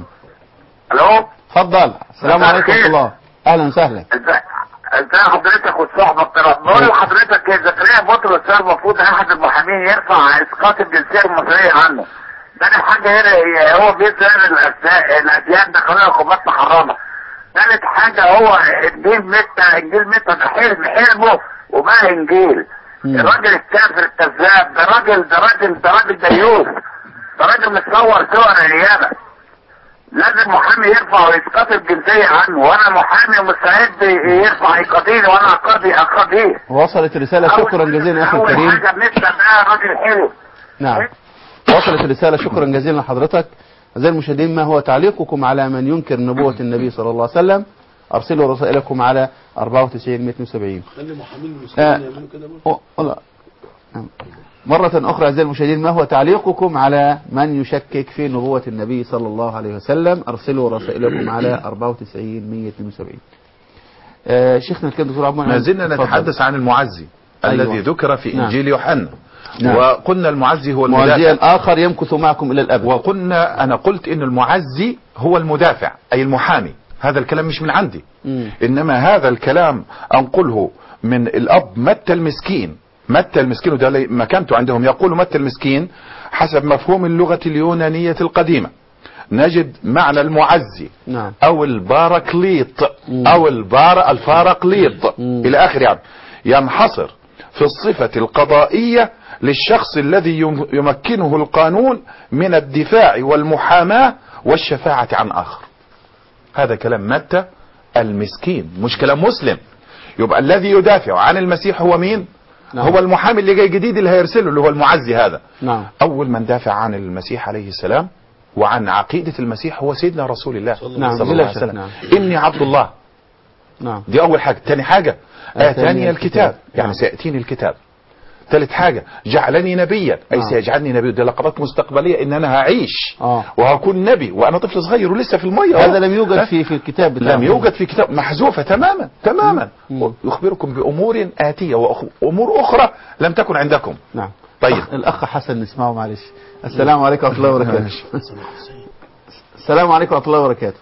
الو
اتفضل السلام
مساء
عليكم ورحمه
الخير.
الله اهلا وسهلا
ازاي ازاي حضرتك والصحبه الكرام بقول لحضرتك كده زكريا بطرس ده المفروض احد المحامين يرفع اسقاط الجنسيه المصريه عنه تاني حاجه هنا هي هو بيسال الأس- الاديان ده قانون العقوبات محرمه تالت حاجه هو انجيل متى انجيل متى ده حلم حلمه وبقى انجيل
مم.
الراجل الكافر الكذاب ده راجل ده راجل ده راجل ديوث ده راجل متصور صور اليابه لازم محامي يرفع اسقاط الجنسيه عنه وانا محامي ومستعد يرفع يقاضيني وانا اقاضي اقاضيه
وصلت الرساله شكرا جزيلا يا اخي
اول
الكريم
حاجه بنسبه ده راجل حلو
نعم وصلت الرسالة شكرا جزيلا لحضرتك أعزائي المشاهدين ما هو تعليقكم على من ينكر نبوة النبي صلى الله عليه وسلم أرسلوا رسائلكم على 94 172
خلي محامين
آه.
المسلمين يعملوا كده برضه.
أو- لا. نعم. مرة أخرى أعزائي المشاهدين ما هو تعليقكم على من يشكك في نبوة النبي صلى الله عليه وسلم أرسلوا رسائلكم على 94 172 آه شيخنا الكريم دكتور عبد
ما
المنعم،
زلنا
اتفضل.
نتحدث عن المعزي
أيوة.
الذي ذكر في
نعم.
انجيل يوحنا
نعم.
وقلنا المعزي هو المدافع
معزيا آخر يمكث معكم إلى الأبد
وقلنا انا قلت ان المعزي هو المدافع اي المحامي هذا الكلام مش من عندي
مم.
انما هذا الكلام انقله من الاب متى المسكين متى المسكين وده لي- مكانته عندهم يقول متى المسكين حسب مفهوم اللغة اليونانية القديمة نجد معنى المعزي
نعم
او الباراكليط
مم.
او البار الفارقليط
مم.
الى اخر يعني ينحصر في الصفة القضائية للشخص الذي يم- يمكنه القانون من الدفاع والمحاماة والشفاعة عن اخر هذا كلام متى المسكين مش كلام مسلم يبقى الذي يدافع عن المسيح هو مين
نعم.
هو المحامي اللي جاي جديد اللي هيرسله اللي هو المعزي هذا
نعم
اول من دافع عن المسيح عليه السلام وعن عقيدة المسيح هو سيدنا رسول الله صلى
نعم،
الله
بلا
عليه
شك،
وسلم
نعم.
اني عبد الله
نعم
دي اول حاجة تاني حاجة
آتاني
اتاني الكتاب
الكتاب.
يعني
نعم.
سيأتيني الكتاب ثالث حاجة جعلني نبيا اي
نعم.
سيجعلني نبي دي لقبات مستقبلية ان انا هعيش
آه.
وهكون نبي وانا طفل صغير ولسه في المية
هذا
أهو.
لم يوجد
ها؟
في في الكتاب بتاعه
لم يوجد في كتاب محذوفة تماما تماما
مم.
يخبركم بأمور آتية وأمور أخرى لم تكن عندكم
نعم
طيب
أخ- الأخ حسن نسمعه معلش السلام عليكم ورحمة الله وبركاته السلام عليكم ورحمة الله وبركاته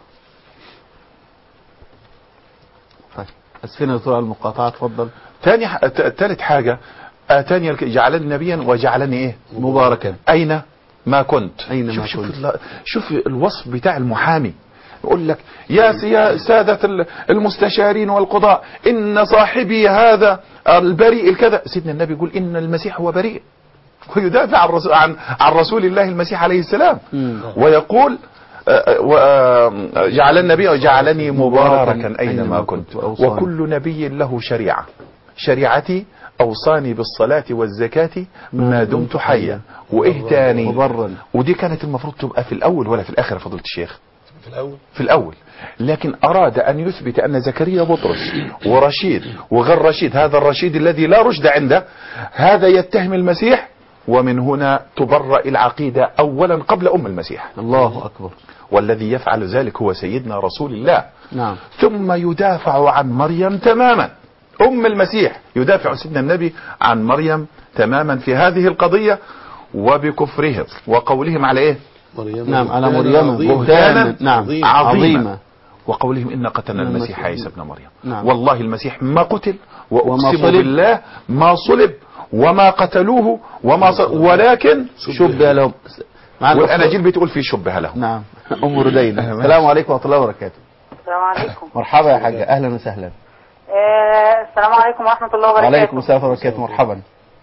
طيب أسفين يا دكتور على المقاطعة اتفضل
تاني ح... ت- تالت حاجة آتاني الك... جعلني نبيا وجعلني إيه
مباركا
أين ما كنت
أين
شوف
ما
شوف
كنت.
ال- شوف الوصف بتاع المحامي يقول لك يا سيا سادة ال- المستشارين والقضاء إن صاحبي هذا البريء الكذا سيدنا النبي يقول إن المسيح هو بريء ويدافع عن رسول, عن, عن رسول الله المسيح عليه السلام
مم.
ويقول آه، آه، و- آه، جعل النبي وجعلني مباركا أينما كنت
وأوصاني.
وكل نبي له شريعة شريعتي أوصاني بالصلاة والزكاة ما دمت حيا وإيه تاني
مبرا
ودي كانت المفروض تبقى في الأول ولا في الآخر يا فضيلة الشيخ
في الاول
في الأول لكن أراد أن يثبت أن زكريا بطرس ورشيد وغير رشيد هذا الرشيد الذي لا رشد عنده هذا يتهم المسيح ومن هنا تبرأ العقيدة أولا قبل أم المسيح
الله أكبر
والذي يفعل ذلك هو سيدنا رسول الله
نعم
ثم يدافع عن مريم تماما أم المسيح يدافع سيدنا النبي عن مريم تماما في هذه القضية وبكفرهم وقولهم على إيه
مريم
نعم على
بهتانا
مريم
عظيما.
بهتانا نعم
عظيما.
عظيمة
وقولهم إن قتلنا
إن
المسيح
المسيح-
عيسى ابن مريم
نعم.
والله المسيح ما قتل
وما
وأقسم
صلب.
بالله ما صلب وما قتلوه وما صلب ولكن
شبه لهم مع الأخ-
والأناجيل بتقول في شبه له
نعم أم ردين السلام عليكم ورحمة الله وبركاته
السلام عليكم
مرحبا يا حاجة أهلا وسهلا
آه السلام عليكم ورحمة الله وبركاته
وعليكم السلام ورحمة الله وبركاته مرحبا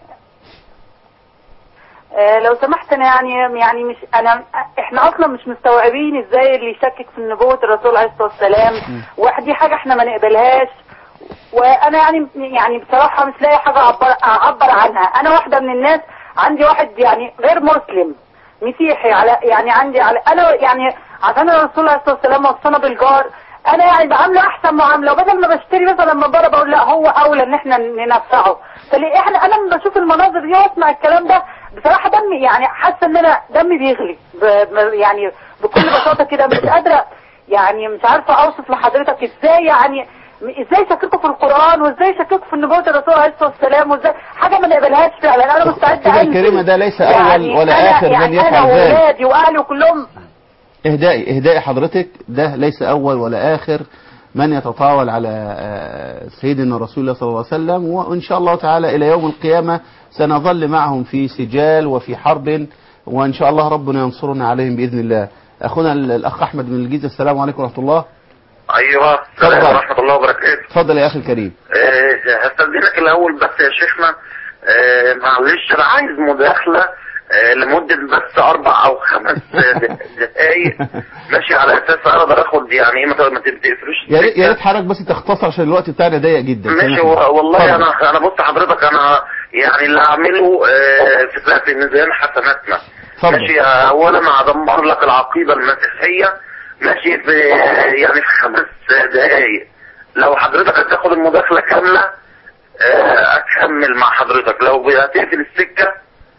آه لو سمحت انا يعني يعني مش انا احنا اصلا مش مستوعبين ازاي اللي يشكك في نبوة الرسول عليه الصلاة والسلام ودي حاجة احنا ما نقبلهاش وانا يعني يعني بصراحة مش لاقي حاجة اعبر اعبر عنها انا واحدة من الناس عندي واحد يعني غير مسلم مسيحي على يعني عندي على انا يعني عشان الرسول عليه الصلاة والسلام وصانا بالجار انا يعني بعامله احسن معامله وبدل ما بشتري مثلا من بره بقول لا هو اولى ان احنا ننفعه فليه احنا انا لما بشوف المناظر دي واسمع الكلام ده بصراحه دمي يعني حاسه ان انا دمي بيغلي ب... ب- يعني بكل بساطه كده مش قادره يعني مش عارفه اوصف لحضرتك ازاي يعني ازاي شككوا في القران وازاي شككوا في نبوه الرسول عليه الصلاه والسلام وازاي حاجه ما نقبلهاش فعلا انا مستعده
كده
أنزل.
الكريمة ده ليس أول
يعني
ولا
أنا
آخر من
يعني
يفعل
انا
ذلك.
واولادي واهلي وكلهم
اهدائي اهدائي حضرتك ده ليس اول ولا اخر من يتطاول على آه، سيدنا رسول الله صلى الله عليه وسلم وان شاء الله تعالى الى يوم القيامه سنظل معهم في سجال وفي حرب وان شاء الله ربنا ينصرنا عليهم باذن الله اخونا ال- الاخ احمد من الجيزه السلام عليكم ورحمه الله
ايوه السلام
اتفضل.
ورحمه الله وبركاته
اتفضل يا اخي الكريم
آه، هستاذنك الاول بس يا شيخنا آه، معلش انا عايز مداخله آه، لمده بس اربع او خمس دقائق ماشي على اساس اقدر اخد يعني ايه ما ما تقفلوش
يا ريت يا ريت حضرتك بس تختصر عشان الوقت بتاعنا ضيق جدا
ماشي
سامحني.
و- والله
اتفضل.
انا انا بص حضرتك انا يعني اللي هعمله آه، في في ميزان حسناتنا
اتفضل.
ماشي اولا هدمر لك العقيده المسيحيه ماشي في يعني في خمس دقائق لو حضرتك هتاخد المداخله كامله آه، اكمل مع حضرتك لو هتقفل السكه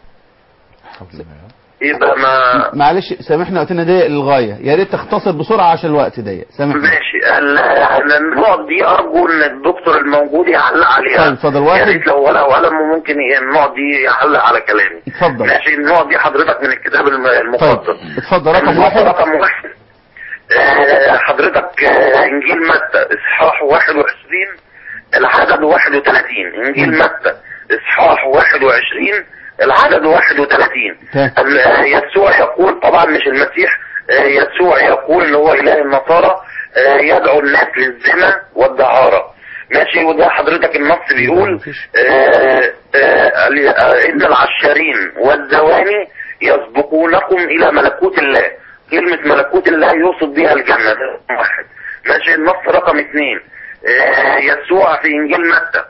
يبقى ما
معلش سامحنا وقتنا ضيق للغايه يا ريت تختصر بسرعه عشان الوقت ضيق سامحنا
ماشي ال- ال- النقط دي ارجو ان الدكتور الموجود يعلق عليها
طيب، اتفضل.
يا
واحد.
ريت لو ورقه وقلم ممكن ي- النقط دي يعلق على كلامي
اتفضل
ماشي النقط دي حضرتك من الكتاب الم- المقدس
اتفضل رقم
النقطة
واحد
رقم واحد آه، حضرتك آه، انجيل متى اصحاح 21 العدد 31 انجيل متى اصحاح 21 العدد 31 ال- آه، يسوع يقول طبعا مش المسيح آه، يسوع يقول ان هو اله النصارى آه، يدعو الناس للزنا والدعارة ماشي وده حضرتك النص بيقول آه، آه، ال- آه، ان العشارين والزواني يسبقونكم الى ملكوت الله كلمة ملكوت الله يقصد بها الجنة ده رقم واحد ماشي النص رقم اثنين آه، يسوع في انجيل متى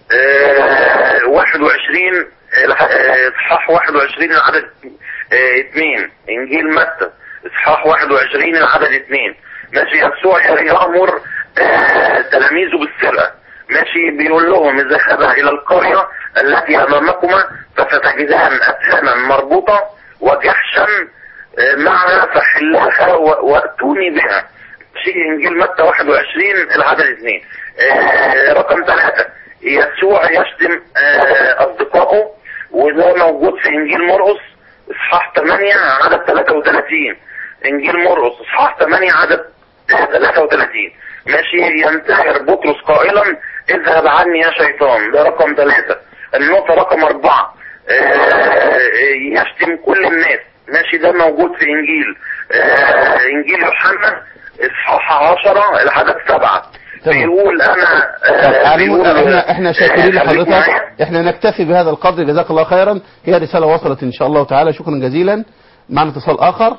آه، 21 الح- آه، اصحاح 21 العدد آه، اثنين انجيل متى اصحاح 21 العدد اثنين ماشي يسوع يامر آه، تلاميذه بالسرقه ماشي بيقول لهم اذهبا الى القريه التي امامكما فستجدان اتانا مربوطه وجحشا آه، معها فحلها و- واتوني بها في انجيل متى 21 العدد اثنين آه، رقم ثلاثة يسوع يشتم آه، اصدقائه وده موجود في انجيل مرقس اصحاح 8 عدد 33 انجيل مرقس اصحاح 8 عدد 33 ماشي ينتهر بطرس قائلا اذهب عني يا شيطان ده رقم ثلاثة النقطة رقم أربعة آه، يشتم كل الناس ماشي ده موجود في انجيل آه، انجيل يوحنا اصحاح 10 العدد سبعة بيقول انا آه،
يعني
بيقول
احنا احنا شاكرين
آه، خليك
لحضرتك
معايا.
احنا نكتفي بهذا القدر جزاك الله خيرا هي رساله وصلت ان شاء الله تعالى شكرا جزيلا معنا اتصال اخر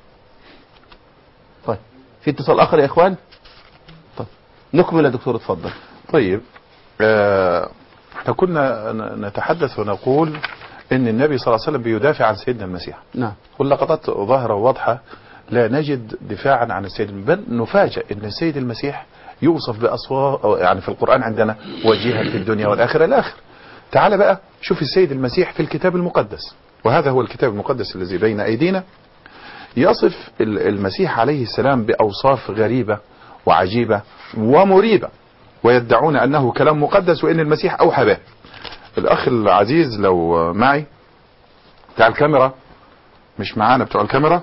طيب في اتصال اخر يا اخوان طيب نكمل يا دكتور اتفضل
طيب آه، احنا كنا ن- نتحدث ونقول ان النبي صلى الله عليه وسلم بيدافع عن سيدنا المسيح
نعم
واللقطات ظاهرة وواضحة لا نجد دفاعا عن السيد بل نفاجأ ان السيد المسيح يوصف بأصوات يعني في القرآن عندنا وجيها في الدنيا والآخرة الآخر تعال بقى شوف السيد المسيح في الكتاب المقدس وهذا هو الكتاب المقدس الذي بين أيدينا يصف ال- المسيح عليه السلام بأوصاف غريبة وعجيبة ومريبة ويدعون أنه كلام مقدس وإن المسيح أوحى به الأخ العزيز لو معي بتاع الكاميرا مش معانا بتوع الكاميرا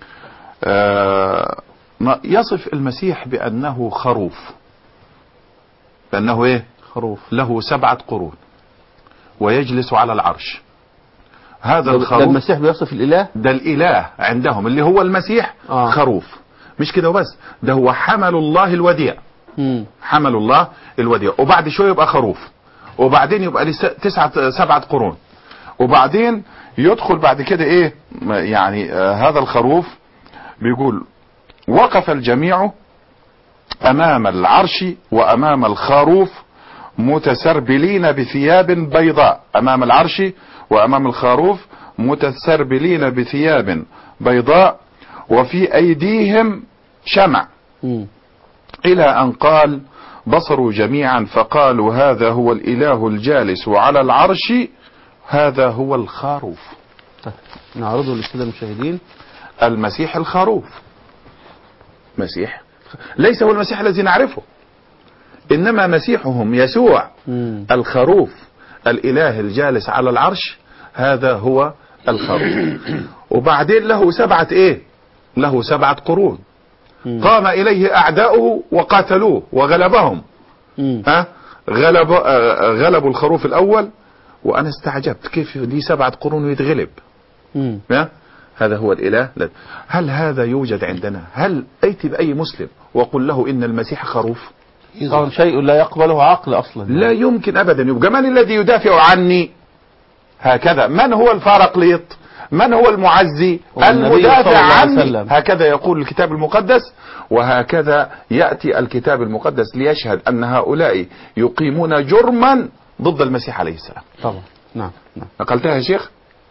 آه ما- يصف المسيح بأنه خروف بأنه إيه
خروف
له سبعة قرون ويجلس على العرش هذا
ده- ده
الخروف
المسيح بيصف الاله
ده الاله عندهم اللي هو المسيح
آه.
خروف مش كده وبس ده هو حمل الله الوديع
مم.
حمل الله الوديع وبعد شويه يبقى خروف وبعدين يبقى لس- تسعة سبعة قرون وبعدين يدخل بعد كده ايه ما- يعني آه هذا الخروف بيقول وقف الجميع امام العرش وامام الخروف متسربلين بثياب بيضاء امام العرش وامام الخروف متسربلين بثياب بيضاء وفي ايديهم شمع
مم.
الى ان قال بصروا جميعا فقالوا هذا هو الاله الجالس على العرش هذا هو الخروف
نعرضه للساده المشاهدين
المسيح الخروف مسيح ليس هو المسيح الذي نعرفه انما مسيحهم يسوع الخروف الاله الجالس على العرش هذا هو الخروف وبعدين له سبعة ايه له سبعة قرون قام اليه اعداؤه وقاتلوه وغلبهم ها غلب آه، غلبوا الخروف الاول وانا استعجبت كيف ليه سبعة قرون ويتغلب ها؟ هذا هو الإله لا. هل هذا يوجد عندنا هل أيتي بأي مسلم وقل له إن المسيح خروف
طبعا شيء لا يقبله عقل أصلا
لا يمكن أبدا يبقى من الذي يدافع عني هكذا من هو الفارقليط من هو المعزي
هو النبي صلى
المدافع
الله عليه
عني
وسلم.
هكذا يقول الكتاب المقدس وهكذا يأتي الكتاب المقدس ليشهد أن هؤلاء يقيمون جرما ضد المسيح عليه السلام
طبعا نعم نعم
نقلتها يا شيخ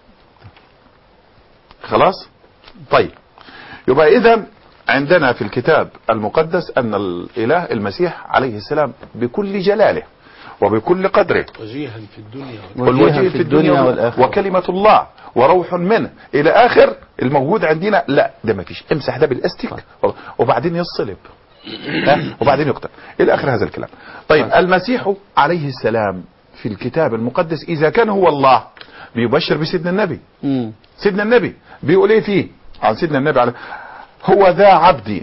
خلاص طيب يبقى اذا عندنا في الكتاب المقدس ان الاله المسيح عليه السلام بكل جلاله وبكل قدره
وجيها في الدنيا
والوجيه في الدنيا والآخرة وكلمة الله وروح منه إلى آخر الموجود عندنا لا ده ما فيش امسح ده بالاستيك وبعدين يصلب ها؟ وبعدين يقتل إلى آخر هذا الكلام طيب المسيح عليه السلام في الكتاب المقدس إذا كان هو الله بيبشر بسيدنا النبي سيدنا النبي بيقول ايه فيه عن سيدنا النبي عليه هو ذا عبدي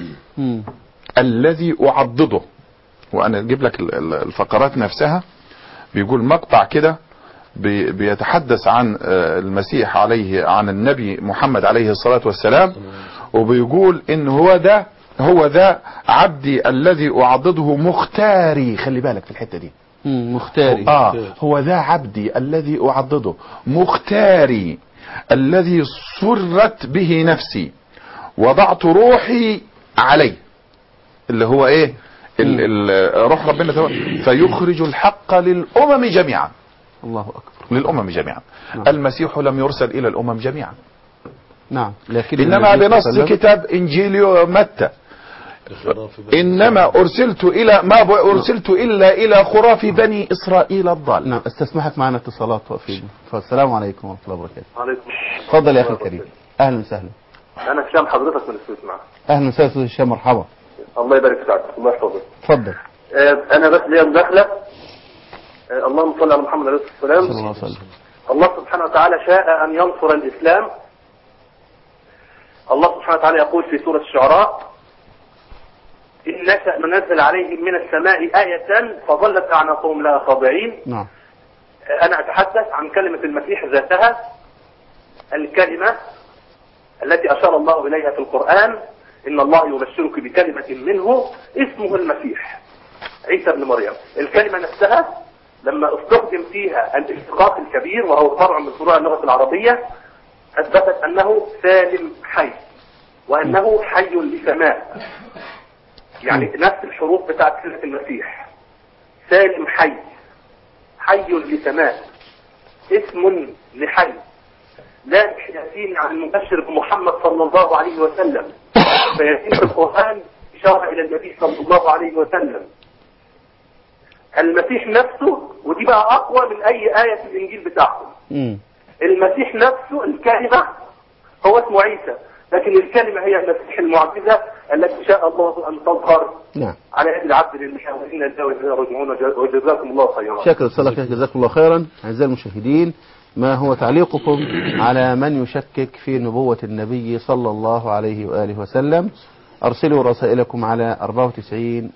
الذي أعضده وأنا أجيب لك ال- ال- الفقرات نفسها بيقول مقطع كده بي- بيتحدث عن آه، المسيح عليه عن النبي محمد عليه الصلاة والسلام وبيقول إن هو ده هو ذا عبدي الذي أعضده مختاري خلي بالك في الحتة دي
مختاري
آه هو ذا عبدي الذي أعضده مختاري الذي سرت به نفسي وضعت روحي عليه اللي هو ايه ال ال روح ربنا تبارك فيخرج الحق للأمم جميعا
الله أكبر
للأمم جميعا المسيح لم يرسل إلى الأمم جميعا
نعم لكن
إنما
النبي
بنص
صلى الله عليه وسلم-
كتاب إنجيل متى إنما أرسلت إلى ما ب- أرسلت إلا إلى خراف بني إسرائيل الضال
نعم استسمحك معنا اتصالات وفي فالسلام عليكم ورحمة الله وبركاته
عليكم
تفضل يا أخي الكريم أهلا وسهلا
انا هشام حضرتك من السويس معك
أهلا وسهلا أستاذ هشام مرحبا
الله يبارك فيك الله يحفظك
تفضل
آه، انا بس ليا مداخله آه، اللهم صل على محمد عليه الصلاه
صلى
والسلام
الله عليه وسلم
الله سبحانه وتعالى شاء ان ينصر الاسلام الله سبحانه وتعالى يقول في سوره الشعراء إن نشأ ننزل عليهم من السماء آية فظلت أعناقهم لها خاضعين
نعم
أنا أتحدث عن كلمة المسيح ذاتها الكلمة التي أشار الله إليها في القرآن إن الله يبشرك بكلمة منه اسمه المسيح عيسى بن مريم الكلمة نفسها لما استخدم فيها الاشتقاق الكبير وهو فرع من فروع اللغة العربية أثبتت أنه سالم حي وأنه حي لسماء يعني نفس الحروف بتاعت كلمة المسيح سالم حي حي لسماء اسم لحي لا يأتيني عن المبشر بمحمد صلى الله عليه وسلم فيأتي في القرآن إشارة إلى النبي صلى الله عليه وسلم المسيح نفسه ودي بقى أقوى من أي آية في الإنجيل بتاعهم
مم.
المسيح نفسه الكلمة هو اسمه عيسى لكن الكلمة هي المسيح المعجزة التي شاء الله أن تظهر
نعم
على يد العبد لله وإنا لله وإنا راجعون وجزاكم الله خيرا
شكرا أستاذ خير جزاكم الله خيرا أعزائي المشاهدين ما هو تعليقكم على من يشكك في نبوة النبي صلى الله عليه وآله وسلم أرسلوا رسائلكم على 94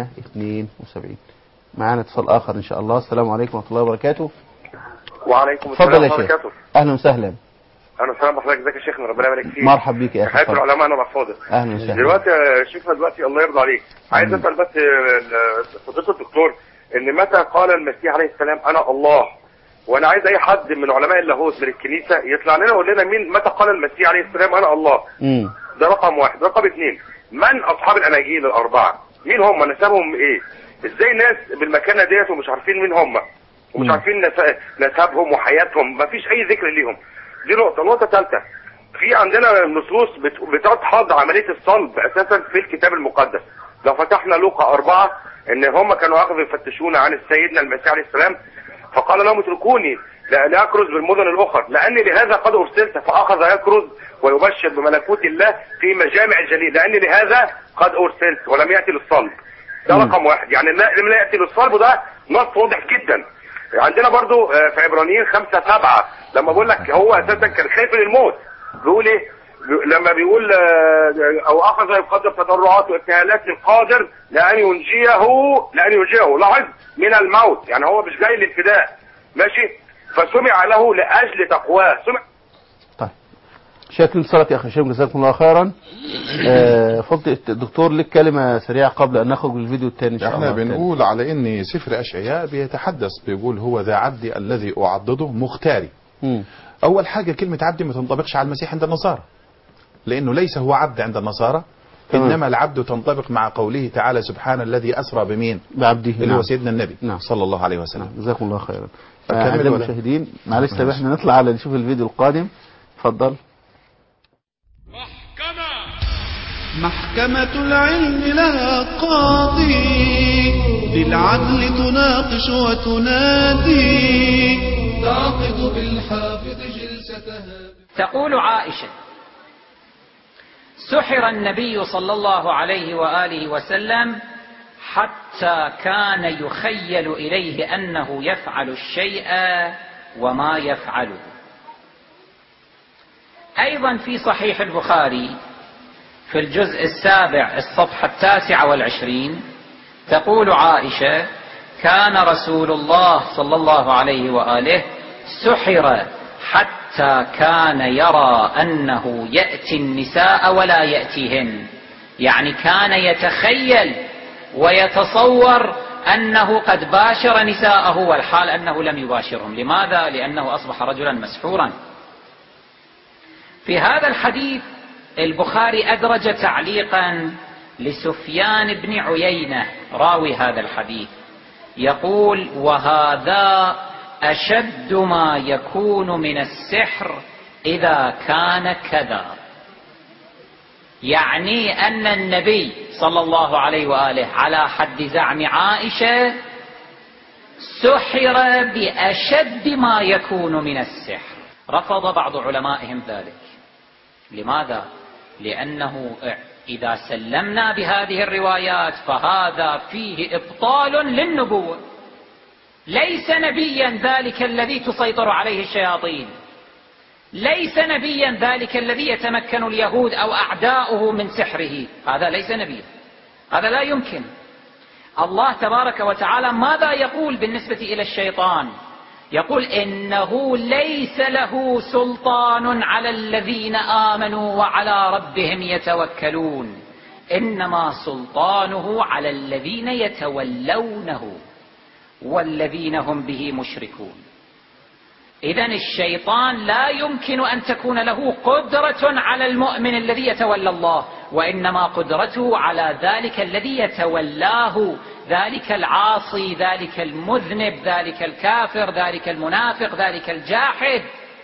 172 معنا اتصال آخر إن شاء الله السلام عليكم ورحمة الله وبركاته
وعليكم السلام
تفضل يا
ورحمة الله
شيخ
وبركاته
أهلا وسهلا
انا سلام بحضرتك ازيك يا شيخنا ربنا يبارك فيك
مرحب بيك يا أخي
حياة
تفضل.
العلماء انا بحفظك
أهلا وسهلا
دلوقتي يا شيخنا دلوقتي الله يرضى عليك عايز اسال بس ال- فضيله الدكتور ان متى قال المسيح عليه السلام انا الله وانا عايز اي حد من علماء اللاهوت من الكنيسه يطلع لنا ويقول لنا مين متى قال المسيح عليه السلام انا الله
مم.
ده رقم واحد رقم اثنين من اصحاب الاناجيل الاربعه مين هم نسبهم ايه ازاي ناس بالمكانه ديت ومش عارفين مين هم ومش
مم.
عارفين نس- نسبهم وحياتهم مفيش اي ذكر ليهم دي نقطه نقطه ثالثه في عندنا نصوص بت- بتدحض عمليه الصلب اساسا في الكتاب المقدس لو فتحنا لوقا أربعة ان هم كانوا اخذوا يفتشون عن سيدنا المسيح عليه السلام فقال لهم اتركوني لا- ليكرز بالمدن الاخرى لان لهذا قد ارسلت فاخذ يكرز ويبشر بملكوت الله في مجامع الجليل لان لهذا قد ارسلت ولم ياتي للصلب ده رقم واحد يعني لا- لم ياتي للصلب ده نص واضح جدا عندنا برضو آه، في عبرانيين خمسة سبعة لما بقول لك هو اساسا كان خايف من الموت بيقول ايه بي- لما بيقول آه، او اخذ يقدر تضرعات وابتهالات القادر لان ينجيه لان ينجيه لاحظ من الموت يعني هو مش جاي للفداء ماشي فسمع له لاجل تقواه سمع
شكل اتصالك يا اخي هشام جزاكم الله خيرا آه، فضل الدكتور لك كلمه سريعه قبل ان نخرج للفيديو الثاني ان شاء
احنا
الله
بنقول على ان سفر اشعياء بيتحدث بيقول هو ذا عبدي الذي اعضده مختاري
مم.
اول حاجه كلمه عبدي ما تنطبقش على المسيح عند النصارى لانه ليس هو عبد عند النصارى
تمام.
انما العبد تنطبق مع قوله تعالى سبحان الذي اسرى بمين
بعبده
اللي
نعم.
هو سيدنا النبي
نعم.
صلى الله عليه وسلم
جزاكم الله خيرا
أكمل
أعزائي
ولا؟
المشاهدين معلش طب احنا نطلع على نشوف الفيديو القادم اتفضل
محكمة العلم لها قاضي بالعدل تناقش وتنادي
تعقد بالحافظ جلستها
تقول عائشة سحر النبي صلى الله عليه وآله وسلم حتى كان يخيل إليه أنه يفعل الشيء وما يفعله أيضا في صحيح البخاري في الجزء السابع الصفحة التاسعة والعشرين تقول عائشة كان رسول الله صلى الله عليه وآله سحر حتى كان يرى أنه يأتي النساء ولا يأتيهن يعني كان يتخيل ويتصور أنه قد باشر نساءه والحال أنه لم يباشرهم لماذا؟ لأنه أصبح رجلا مسحورا في هذا الحديث البخاري أدرج تعليقا لسفيان بن عيينة راوي هذا الحديث يقول وهذا أشد ما يكون من السحر إذا كان كذا يعني أن النبي صلى الله عليه وآله على حد زعم عائشة سحر بأشد ما يكون من السحر رفض بعض علمائهم ذلك لماذا؟ لأنه إذا سلمنا بهذه الروايات فهذا فيه إبطال للنبوة ليس نبيا ذلك الذي تسيطر عليه الشياطين ليس نبيا ذلك الذي يتمكن اليهود أو أعداؤه من سحره هذا ليس نبيا هذا لا يمكن الله تبارك وتعالى ماذا يقول بالنسبة إلى الشيطان يقول إنه ليس له سلطان على الذين آمنوا وعلى ربهم يتوكلون إنما سلطانه على الذين يتولونه والذين هم به مشركون إذا الشيطان لا يمكن أن تكون له قدرة على المؤمن الذي يتولى الله وإنما قدرته على ذلك الذي يتولاه ذلك العاصي ذلك المذنب ذلك الكافر ذلك المنافق ذلك الجاحد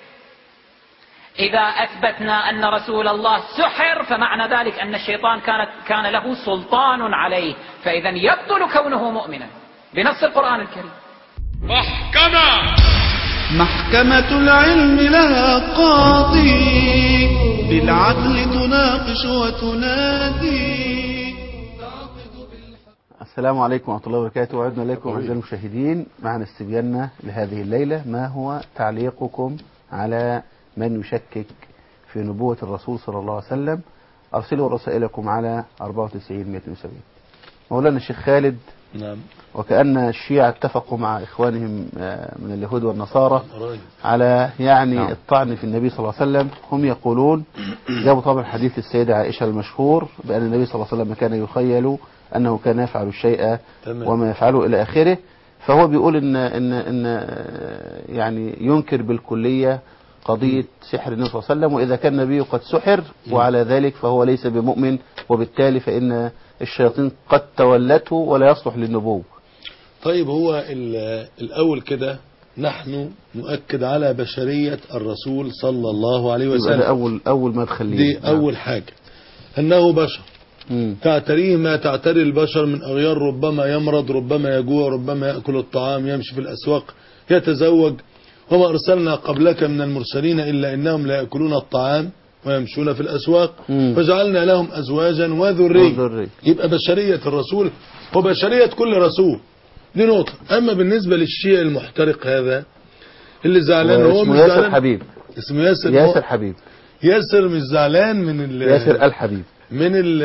إذا أثبتنا أن رسول الله سحر فمعنى ذلك أن الشيطان كانت كان له سلطان عليه فإذا يبطل كونه مؤمنا بنص القرآن الكريم
محكمة
محكمة العلم لها قاضي بالعدل تناقش وتنادي
السلام عليكم ورحمة الله وبركاته وعدنا إليكم أعزائي المشاهدين معنا استبياننا لهذه الليلة ما هو تعليقكم على من يشكك في نبوة الرسول صلى الله عليه وسلم أرسلوا رسائلكم على 94 170 مولانا الشيخ خالد
نعم
وكأن الشيعة اتفقوا مع إخوانهم آه، من اليهود والنصارى على يعني
نعم.
الطعن في النبي صلى الله عليه وسلم هم يقولون جابوا طبعا حديث السيدة عائشة المشهور بأن النبي صلى الله عليه وسلم كان يخيل أنه كان يفعل الشيء
تمام.
وما يفعله إلى آخره فهو بيقول إن إن إن آه، يعني ينكر بالكلية قضية سحر النبي صلى الله عليه وسلم وإذا كان النبي قد سحر وعلى ذلك فهو ليس بمؤمن وبالتالي فإن الشياطين قد تولته ولا يصلح للنبوة
طيب هو ال- الأول كده نحن نؤكد على بشرية الرسول صلى الله عليه
يبقى
وسلم
ده أول أول مدخل ليه
دي أول حاجة أنه بشر
مم.
تعتريه ما تعتري البشر من أغيار ربما يمرض ربما يجوع ربما يأكل الطعام يمشي في الأسواق يتزوج وما أرسلنا قبلك من المرسلين إلا إنهم لا يأكلون الطعام ويمشون في الأسواق
مم.
فجعلنا لهم أزواجا وذرية
وذرية.
يبقى بشرية الرسول وبشرية كل رسول دي نقطة أما بالنسبة للشيء المحترق هذا اللي زعلان هو
اسمه
مش
ياسر
زعلان
حبيب
اسمه ياسر
ياسر حبيب
ياسر مش زعلان من ال
ياسر الحبيب
من ال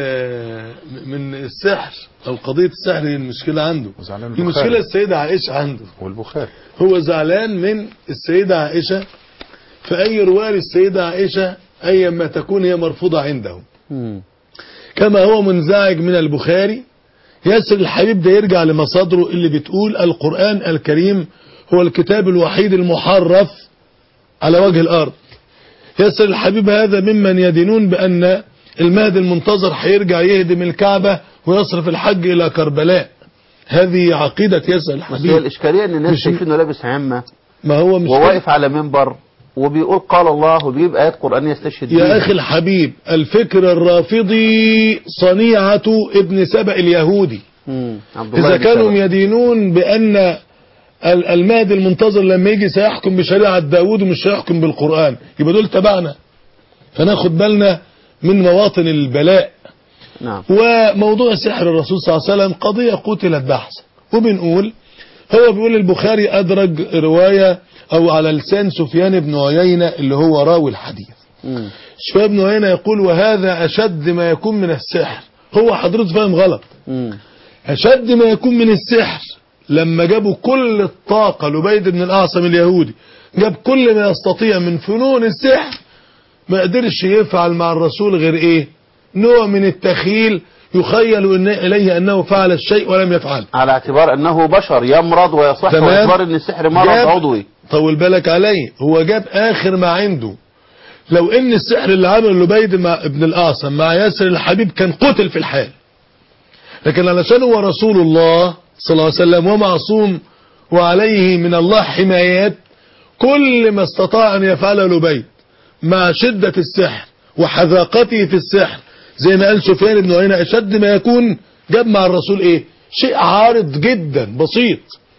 من السحر او قضيه السحر هي المشكله عنده
وزعلان من
المشكله
البخاري.
السيده عائشه عنده
والبخاري
هو زعلان من السيده عائشه فاي روايه للسيده عائشه ايما تكون هي مرفوضه عنده
مم.
كما هو منزعج من البخاري ياسر الحبيب ده يرجع لمصادره اللي بتقول القرآن الكريم هو الكتاب الوحيد المحرف على وجه الأرض ياسر الحبيب هذا ممن يدينون بأن المهدي المنتظر هيرجع يهدم الكعبة ويصرف الحج إلى كربلاء هذه عقيدة ياسر
بس هي
الحبيب
الإشكالية إن الناس
مش-
شايفينه لابس عمة
ما هو مش
وواقف على منبر وبيقول قال الله وبيجيب آيات قرآنية يستشهد
يا
بيها.
أخي الحبيب الفكر الرافضي صنيعة ابن سبأ اليهودي
مم. عبد الله
إذا
بن
كانوا
سبأ.
يدينون بأن ال- المهدي المنتظر لما يجي سيحكم بشريعة داود ومش هيحكم بالقرآن يبقى دول تبعنا فناخد بالنا من مواطن البلاء
نعم
وموضوع سحر الرسول صلى الله عليه وسلم قضية قتلت بحثا وبنقول هو بيقول البخاري أدرج رواية أو على لسان سفيان بن عيينة اللي هو راوي الحديث
مم.
سفيان بن عيينة يقول وهذا أشد ما يكون من السحر هو حضرته فاهم غلط
مم.
أشد ما يكون من السحر لما جابوا كل الطاقة لبيد بن الأعصم اليهودي جاب كل ما يستطيع من فنون السحر ما قدرش يفعل مع الرسول غير إيه نوع من التخيل يخيل إن إليه أنه فعل الشيء ولم يفعل
على اعتبار أنه بشر يمرض ويصح
تمام.
واعتبار أن السحر مرض
جاب-
عضوي
طول بالك عليه هو جاب آخر ما عنده لو إن السحر اللي عمله لبيد مع ابن الأعصم مع ياسر الحبيب كان قتل في الحال لكن علشان هو رسول الله صلى الله عليه وسلم ومعصوم وعليه من الله حمايات كل ما استطاع أن يفعله لبيد مع شدة السحر وحذاقته في السحر زي ما قال سفيان بن عيينة أشد ما يكون جاب مع الرسول إيه شيء عارض جدا بسيط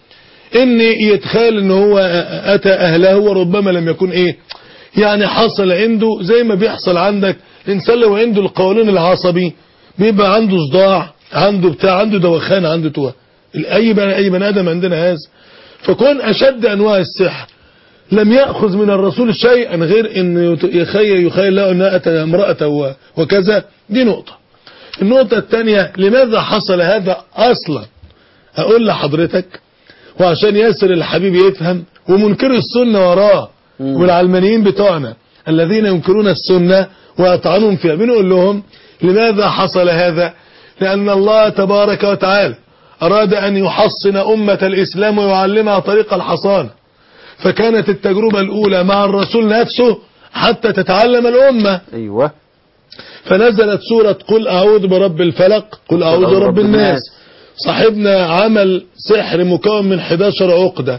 ان يتخيل ان هو اتى اهله وربما لم يكن ايه يعني حصل عنده زي ما بيحصل عندك الانسان لو عنده القولون العصبي بيبقى عنده صداع عنده بتاع عنده دوخان عنده توه اي بني اي بني ادم عندنا هذا فكون اشد انواع السحر لم ياخذ من الرسول شيئا غير ان يخيل يخيل له انها اتى امراه و- وكذا دي نقطه النقطه الثانيه لماذا حصل هذا اصلا اقول لحضرتك وعشان ياسر الحبيب يفهم ومنكر السنة وراه والعلمانيين بتوعنا الذين ينكرون السنة ويطعنون فيها بنقول لهم لماذا حصل هذا لأن الله تبارك وتعالى أراد أن يحصن أمة الإسلام ويعلمها طريق الحصانة فكانت التجربة الأولى مع الرسول نفسه حتى تتعلم الأمة
أيوة
فنزلت سورة قل أعوذ برب الفلق قل أعوذ برب الناس صاحبنا عمل سحر مكون من 11 عقدة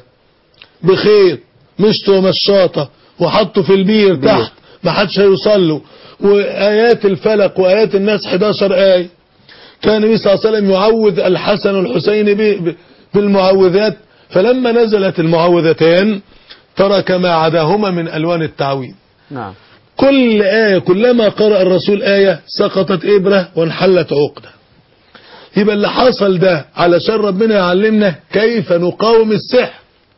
بخيط مشط ومشاطة وحطه في البير تحت ما حدش هيوصل له وآيات الفلق وآيات الناس 11 آية كان النبي صلى الله عليه وسلم يعوذ الحسن والحسين ب- ب- بالمعوذات فلما نزلت المعوذتان ترك ما عداهما من ألوان التعويذ
نعم
كل آية كلما قرأ الرسول آية سقطت إبرة وانحلت عقدة يبقى اللي حصل ده علشان ربنا يعلمنا كيف نقاوم السحر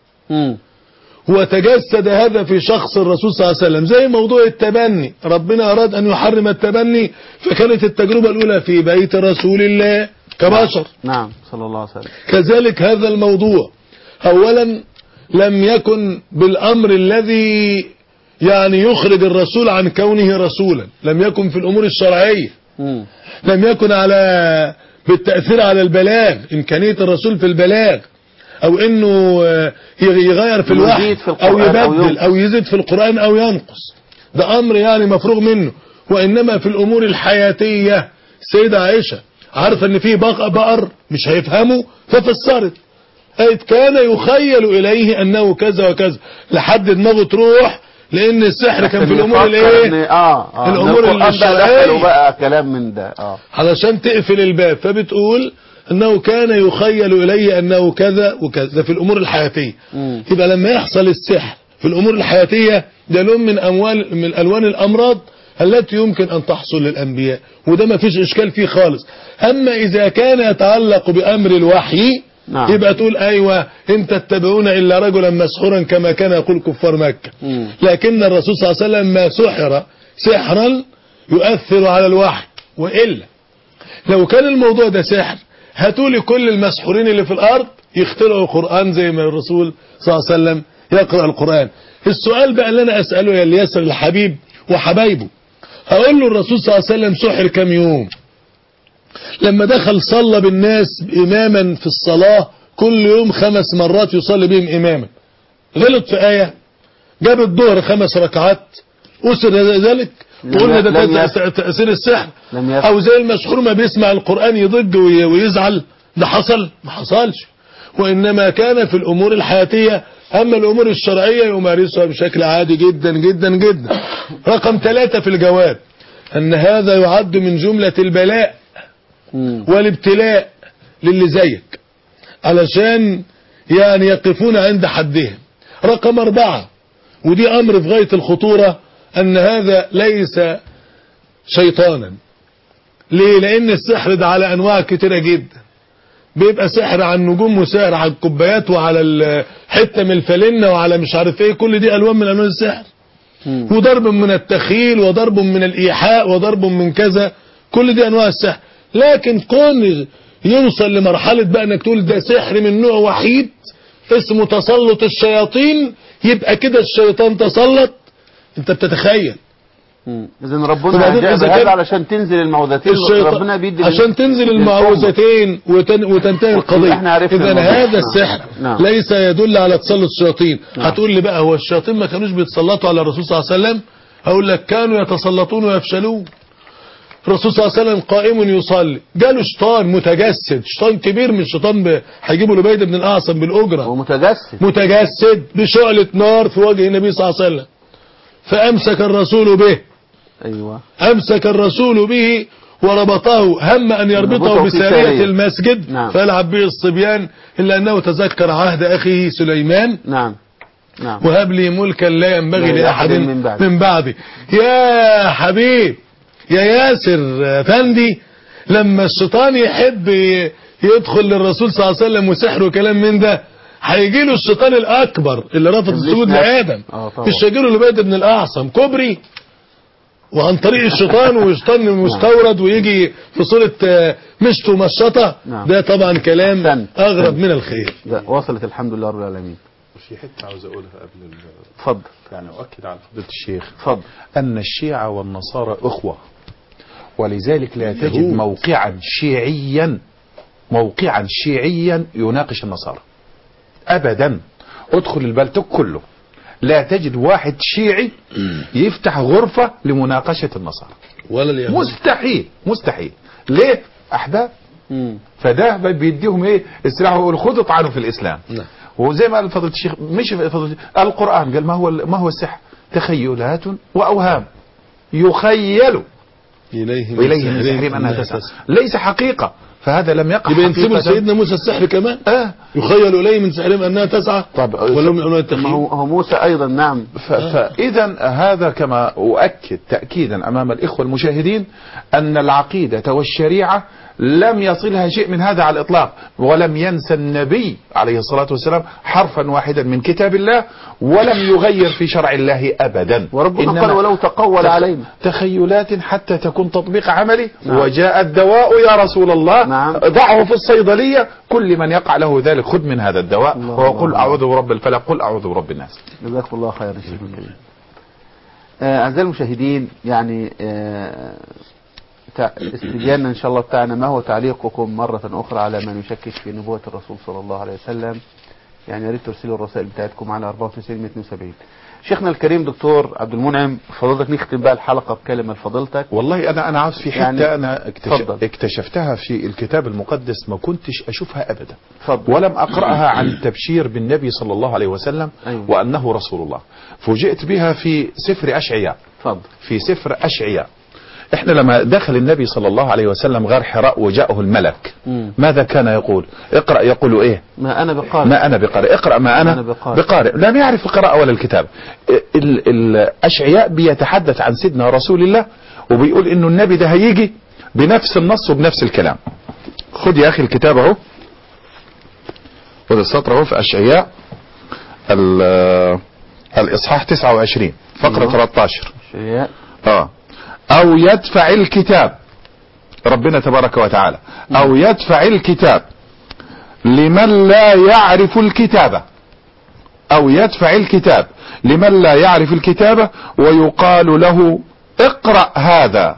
وتجسد هذا في شخص الرسول صلى الله عليه وسلم زي موضوع التبني ربنا أراد أن يحرم التبني فكانت التجربة الأولى في بيت رسول الله كبشر
نعم صلى الله عليه وسلم
كذلك هذا الموضوع أولا لم يكن بالأمر الذي يعني يخرج الرسول عن كونه رسولا لم يكن في الأمور الشرعية
مم.
لم يكن على بالتأثير على البلاغ إمكانية الرسول في البلاغ أو إنه آه، يغير في الوحي
يزيد في
أو
القرآن أو
يبدل
ينقص.
أو يزيد في القرآن أو ينقص ده أمر يعني مفروغ منه وإنما في الأمور الحياتية السيدة عائشة عارفة إن في بق- بقر مش هيفهمه ففسرت قالت كان يخيل إليه أنه كذا وكذا لحد دماغه تروح لأن السحر كان في الأمور
يفكر إن-
الإيه
اه اه
الأمور
إن القرآن بقى
الشرعية.
دخلوا بقى كلام من ده اه
علشان تقفل الباب فبتقول انه كان يخيل الي انه كذا وكذا ده في الامور الحياتيه
مم.
يبقى لما يحصل السحر في الأمور الحياتية ده لون من أموال من ألوان الأمراض التي يمكن أن تحصل للأنبياء وده ما فيش إشكال فيه خالص أما إذا كان يتعلق بأمر الوحي
نعم.
يبقى تقول أيوة إن تتبعون إلا رجلا مسحورا كما كان يقول كفار مكة لكن الرسول صلى الله عليه وسلم ما سحر سحرا يؤثر على الوحي وإلا لو كان الموضوع ده سحر هاتوا لي كل المسحورين اللي في الأرض يخترعوا القرآن زي ما الرسول صلى الله عليه وسلم يقرأ القرآن السؤال بقى اللي أنا أسأله يا الياسر الحبيب وحبايبه هقول له الرسول صلى الله عليه وسلم سحر كم يوم لما دخل صلى بالناس إماما في الصلاة كل يوم خمس مرات يصلي بهم إماما غلط في آية جاب الظهر خمس ركعات أسر ذلك وقلنا ده
لم
تأس- تأثير السحر
لم يفعل.
أو زي المسحور ما بيسمع القرآن يضج وي- ويزعل ده حصل ما حصلش وإنما كان في الأمور الحياتية أما الأمور الشرعية يمارسها بشكل عادي جدا جدا جدا رقم ثلاثة في الجواب أن هذا يعد من جملة البلاء والابتلاء للي زيك علشان يعني يقفون عند حدهم رقم أربعة ودي أمر في غاية الخطورة أن هذا ليس شيطانا ليه لأن السحر ده على أنواع كتيرة جدا بيبقى سحر على النجوم وسحر على الكوبايات وعلى ال- حتة من الفالنة وعلى مش عارف ايه كل دي ألوان من ألوان السحر وضرب من التخيل وضرب من الإيحاء وضرب من كذا كل دي أنواع السحر لكن كون يوصل لمرحلة بقى انك تقول ده سحر من نوع وحيد اسمه تسلط الشياطين يبقى كده الشيطان تسلط انت بتتخيل
إذا ربنا
وبعدين
جاب
إذا
هذا
كان
علشان تنزل المعوذتين ربنا بيدي
عشان تنزل المعوذتين وتن وتنتهي القضية
احنا عرفنا
اذا
الموضوع.
هذا
نعم.
السحر
نعم.
ليس يدل على تسلط الشياطين هتقول لي بقى هو الشياطين ما كانوش بيتسلطوا على الرسول صلى الله عليه وسلم هقول لك كانوا يتسلطون ويفشلون الرسول صلى الله عليه وسلم قائم يصلي جاله شيطان متجسد شيطان كبير من الشيطان ب- هيجيبه لبيد بن الاعصم بالاجره
ومتجسد
متجسد بشعله نار في وجه النبي صلى الله عليه وسلم فامسك الرسول به
أيوة
أمسك الرسول به وربطه هم أن يربطه
يربطه في
بسارية
سارية.
المسجد
نعم.
فيلعب به الصبيان إلا أنه تذكر عهد أخيه سليمان
نعم نعم
وهب لي ملكا لا ينبغي
لا
لأحد
لأحد من بعدي.
من بعدي يا حبيب يا ياسر فندي لما الشيطان يحب ي- يدخل للرسول صلى الله عليه وسلم وسحر وكلام من ده هيجي له الشيطان الأكبر اللي رفض
إبليس
السجود
نفسه.
لآدم
آه طبعا.
مش هيجي له لبيد بن الأعصم كبري وعن طريق الشيطان وشيطان مستورد ويجي في صورة آه، مشط ومشطة
نعم.
ده طبعا كلام
أحسنت.
أغرب من الخير
ده وصلت الحمد لله رب العالمين
في حته عاوز اقولها قبل ال-
اتفضل
يعني اؤكد على فضيله الشيخ
اتفضل
ان الشيعه والنصارى اخوه ولذلك لا تجد
يهود.
موقعا شيعيا موقعا شيعيا يناقش النصارى ابدا ادخل البلتك كله لا تجد واحد شيعي يفتح غرفة لمناقشة النصارى
ولا اليهود
مستحيل مستحيل ليه احباب فده بيديهم ايه السلاح ويقول خذوا طعنوا في الاسلام
نعم.
وزي ما قال فضيله الشيخ مش فضيله الشيخ، القران قال ما هو ما هو السحر تخيلات واوهام يخيل
إليه من
اليه من
سحرهم
سحرهم انها
أنها
تسعى ليس حقيقه فهذا لم يقع
يبقى ينسبوا
حقيقة.
لسيدنا موسى السحر كمان
اه
يخيل إليه من سحرهم أنها تسعى
طب
ولو من أولاد
ما
التخيل
هو هو موسى أيضا نعم
ف- فإذا هذا كما أؤكد تأكيدا أمام الإخوة المشاهدين أن العقيدة والشريعة لم يصلها شيء من هذا على الإطلاق ولم ينسى النبي عليه الصلاة والسلام حرفا واحدا من كتاب الله ولم يغير في شرع الله أبدا
وربنا
إنما
قال ولو تقول
تخ-
علينا
تخيلات حتى تكون تطبيق عملي
نعم.
وجاء الدواء يا رسول الله
نعم.
ضعه في الصيدلية كل من يقع له ذلك خذ من هذا الدواء
الله
وقل
الله.
أعوذ برب الفلق قل أعوذ برب الناس
جزاكم الله خيرا شيخ الكريم آه، أعزائي المشاهدين يعني آه، تع- استبيانا إن شاء الله بتاعنا ما هو تعليقكم مرة أخرى على من يشكك في نبوة الرسول صلى الله عليه وسلم يعني يا ريت ترسلوا الرسائل بتاعتكم على 94 72 شيخنا الكريم دكتور عبد المنعم فضلتك نختم بقى الحلقة بكلمة لفضيلتك
والله انا انا عاوز في حته
يعني-
يعني انا اكتشف
اتفضل.
اكتشفتها في الكتاب المقدس ما كنتش اشوفها ابدا
اتفضل.
ولم اقراها عن التبشير بالنبي صلى الله عليه وسلم
أيوة.
وانه رسول الله فوجئت بها في سفر اشعياء
اتفضل
في سفر اشعياء احنا لما دخل النبي صلى الله عليه وسلم غار حراء وجاءه الملك
مم.
ماذا كان يقول اقرأ يقول ايه
ما أنا بقارئ
ما أنا بقارئ اقرأ ما أنا,
أنا بقارئ.
بقارئ لم يعرف القراءة ولا الكتاب ال- الأشعياء بيتحدث عن سيدنا رسول الله وبيقول إنه النبي ده هيجي بنفس النص وبنفس الكلام خد يا أخي الكتاب أهو خد السطر أهو في أشعياء ال- الإصحاح 29 فقرة
أيوه.
13
أشعياء
اه او يدفع الكتاب ربنا تبارك وتعالى او يدفع الكتاب لمن لا يعرف الكتابة او يدفع الكتاب لمن لا يعرف الكتابة ويقال له اقرأ هذا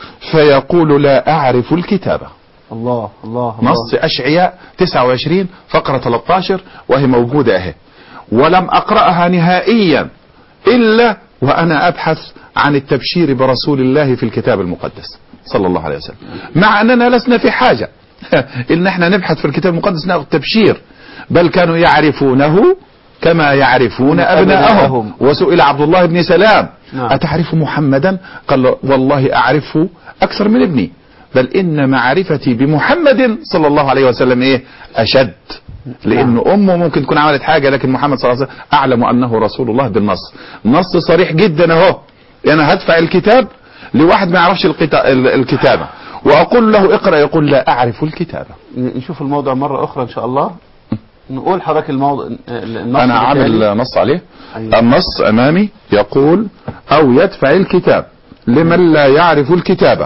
فيقول لا اعرف الكتابة
الله الله الله
نص اشعياء 29 فقرة 13 وهي موجودة اهي ولم اقرأها نهائيا الا وانا ابحث عن التبشير برسول الله في الكتاب المقدس صلى الله عليه وسلم مع اننا لسنا في حاجة ان احنا نبحث في الكتاب المقدس ناخذ تبشير بل كانوا يعرفونه كما يعرفون ابناءهم
أبناءهم.
وسئل عبد الله بن سلام
نعم.
أتعرف محمدا قال والله أعرفه أكثر من ابني بل إن معرفتي بمحمد صلى الله عليه وسلم إيه أشد لأن أمه ممكن تكون عملت حاجة لكن محمد صلى الله عليه وسلم أعلم أنه رسول الله بالنص نص صريح جدا أهو أنا هدفع الكتاب لواحد ما يعرفش القتا- ال- الكتابة وأقول له اقرأ يقول لا أعرف الكتابة
نشوف الموضوع مرة أخرى إن شاء الله نقول حضرتك الموضوع النص
أنا عامل
بالتالي.
نص عليه
أيوة.
النص أمامي يقول أو يدفع الكتاب لمن لا يعرف الكتابة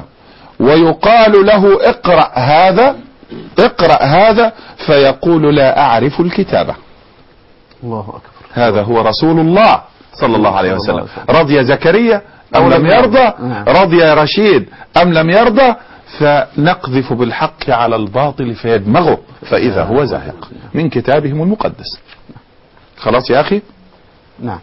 ويقال له اقرأ هذا اقرأ هذا فيقول لا أعرف الكتابة
الله أكبر
هذا هو رسول الله صلى الله عليه
صلى الله
وسلم
عليه
رضي زكريا أو
أو
لم
لم
يرضى
يرضى. نعم.
رضي رشيد أم لم يرضى فنقذف بالحق على الباطل فيدمغه فإذا هو زاهق من كتابهم المقدس خلاص يا أخي
نعم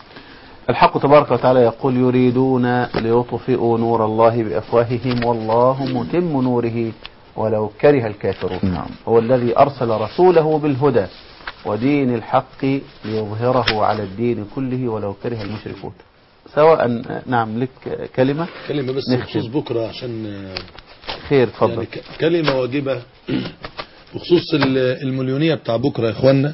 الحق تبارك وتعالى يقول يريدون ليطفئوا نور الله بأفواههم والله متم نوره ولو كره الكافرون
نعم.
هو الذي أرسل رسوله بالهدى ودين الحق ليظهره على الدين كله ولو كره المشركون سواء نعم لك كلمة
كلمة بس
نختم.
بخصوص بكرة عشان آه،
خير تفضل
يعني ك- كلمة واجبة بخصوص ال- المليونية بتاع بكرة يا اخوانا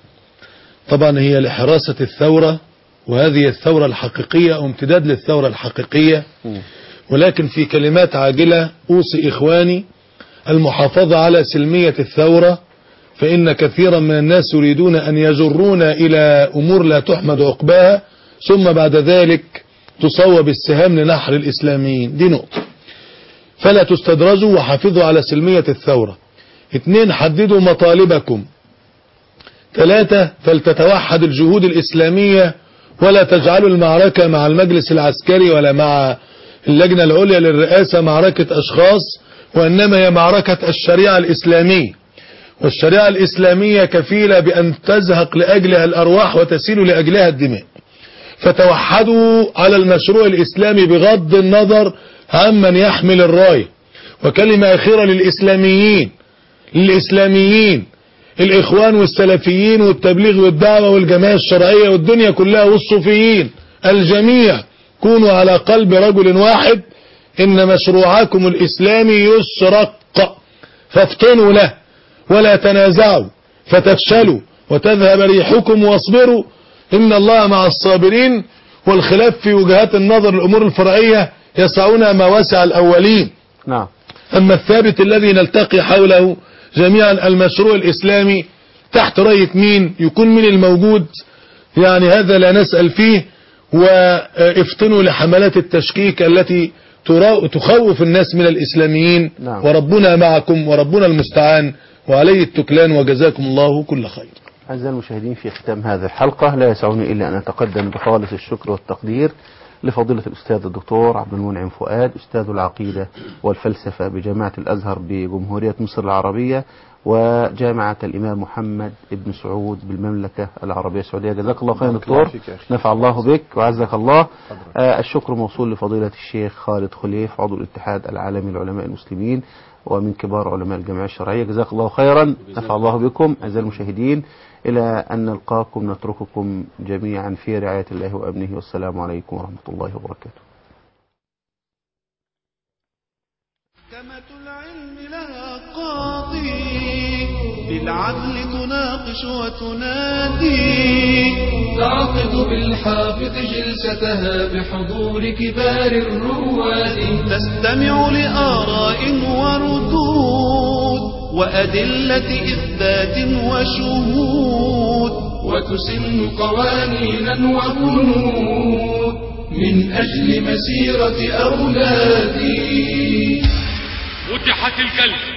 طبعا هي لحراسة الثورة وهذه الثورة الحقيقية او امتداد للثورة الحقيقية ولكن في كلمات عاجلة أوصي إخواني المحافظة على سلمية الثورة فإن كثيرا من الناس يريدون أن يجرونا إلى أمور لا تحمد عقباها ثم بعد ذلك تصوب السهام لنحر الإسلاميين دي نقطة فلا تستدرجوا وحافظوا على سلمية الثورة اثنين حددوا مطالبكم ثلاثة فلتتوحد الجهود الإسلامية ولا تجعلوا المعركة مع المجلس العسكري ولا مع اللجنة العليا للرئاسة معركة أشخاص وإنما هي معركة الشريعة الإسلامية والشريعة الإسلامية كفيلة بأن تزهق لأجلها الأرواح وتسيل لأجلها الدماء فتوحدوا على المشروع الإسلامي بغض النظر عمن يحمل الراية وكلمة أخيرة للإسلاميين للإسلاميين الإخوان والسلفيين والتبليغ والدعوة والجماعة الشرعية والدنيا كلها والصوفيين الجميع كونوا على قلب رجل واحد إن مشروعكم الإسلامي يسرق فافطنوا له ولا تنازعوا فتفشلوا وتذهب ريحكم واصبروا إن الله مع الصابرين والخلاف في وجهات النظر الأمور الفرعية يسعنا ما وسع الأولين
نعم
أما الثابت الذي نلتقي حوله جميعا المشروع الإسلامي تحت راية مين يكون من الموجود يعني هذا لا نسأل فيه وافطنوا لحملات التشكيك التي ترا- تخوف الناس من الإسلاميين
نعم.
وربنا معكم وربنا المستعان وعليه التكلان وجزاكم الله كل خير
أعزائي المشاهدين في ختام هذه الحلقة لا يسعني إلا أن أتقدم بخالص الشكر والتقدير لفضيلة الأستاذ الدكتور عبد المنعم فؤاد أستاذ العقيدة والفلسفة بجامعة الأزهر بجمهورية مصر العربية وجامعة الإمام محمد بن سعود بالمملكة العربية السعودية جزاك الله خيرا
بارك الله
دكتور
فيك يا أخي.
نفع الله بك وعزك الله آه الشكر موصول لفضيلة الشيخ خالد خليف عضو الاتحاد العالمي للعلماء المسلمين ومن كبار علماء الجمعية الشرعية جزاك الله خيرا نفع الله بكم أعزائي المشاهدين إلى أن نلقاكم نترككم جميعا في رعاية الله وأمنه والسلام عليكم ورحمة الله وبركاته
بالعدل تناقش وتنادي
تعقد بالحافظ جلستها بحضور كبار الرواد
تستمع لآراء وردود وأدلة إثبات وشهود
وتسن قوانينا وبنود من أجل مسيرة أولادي
فتحت الكلب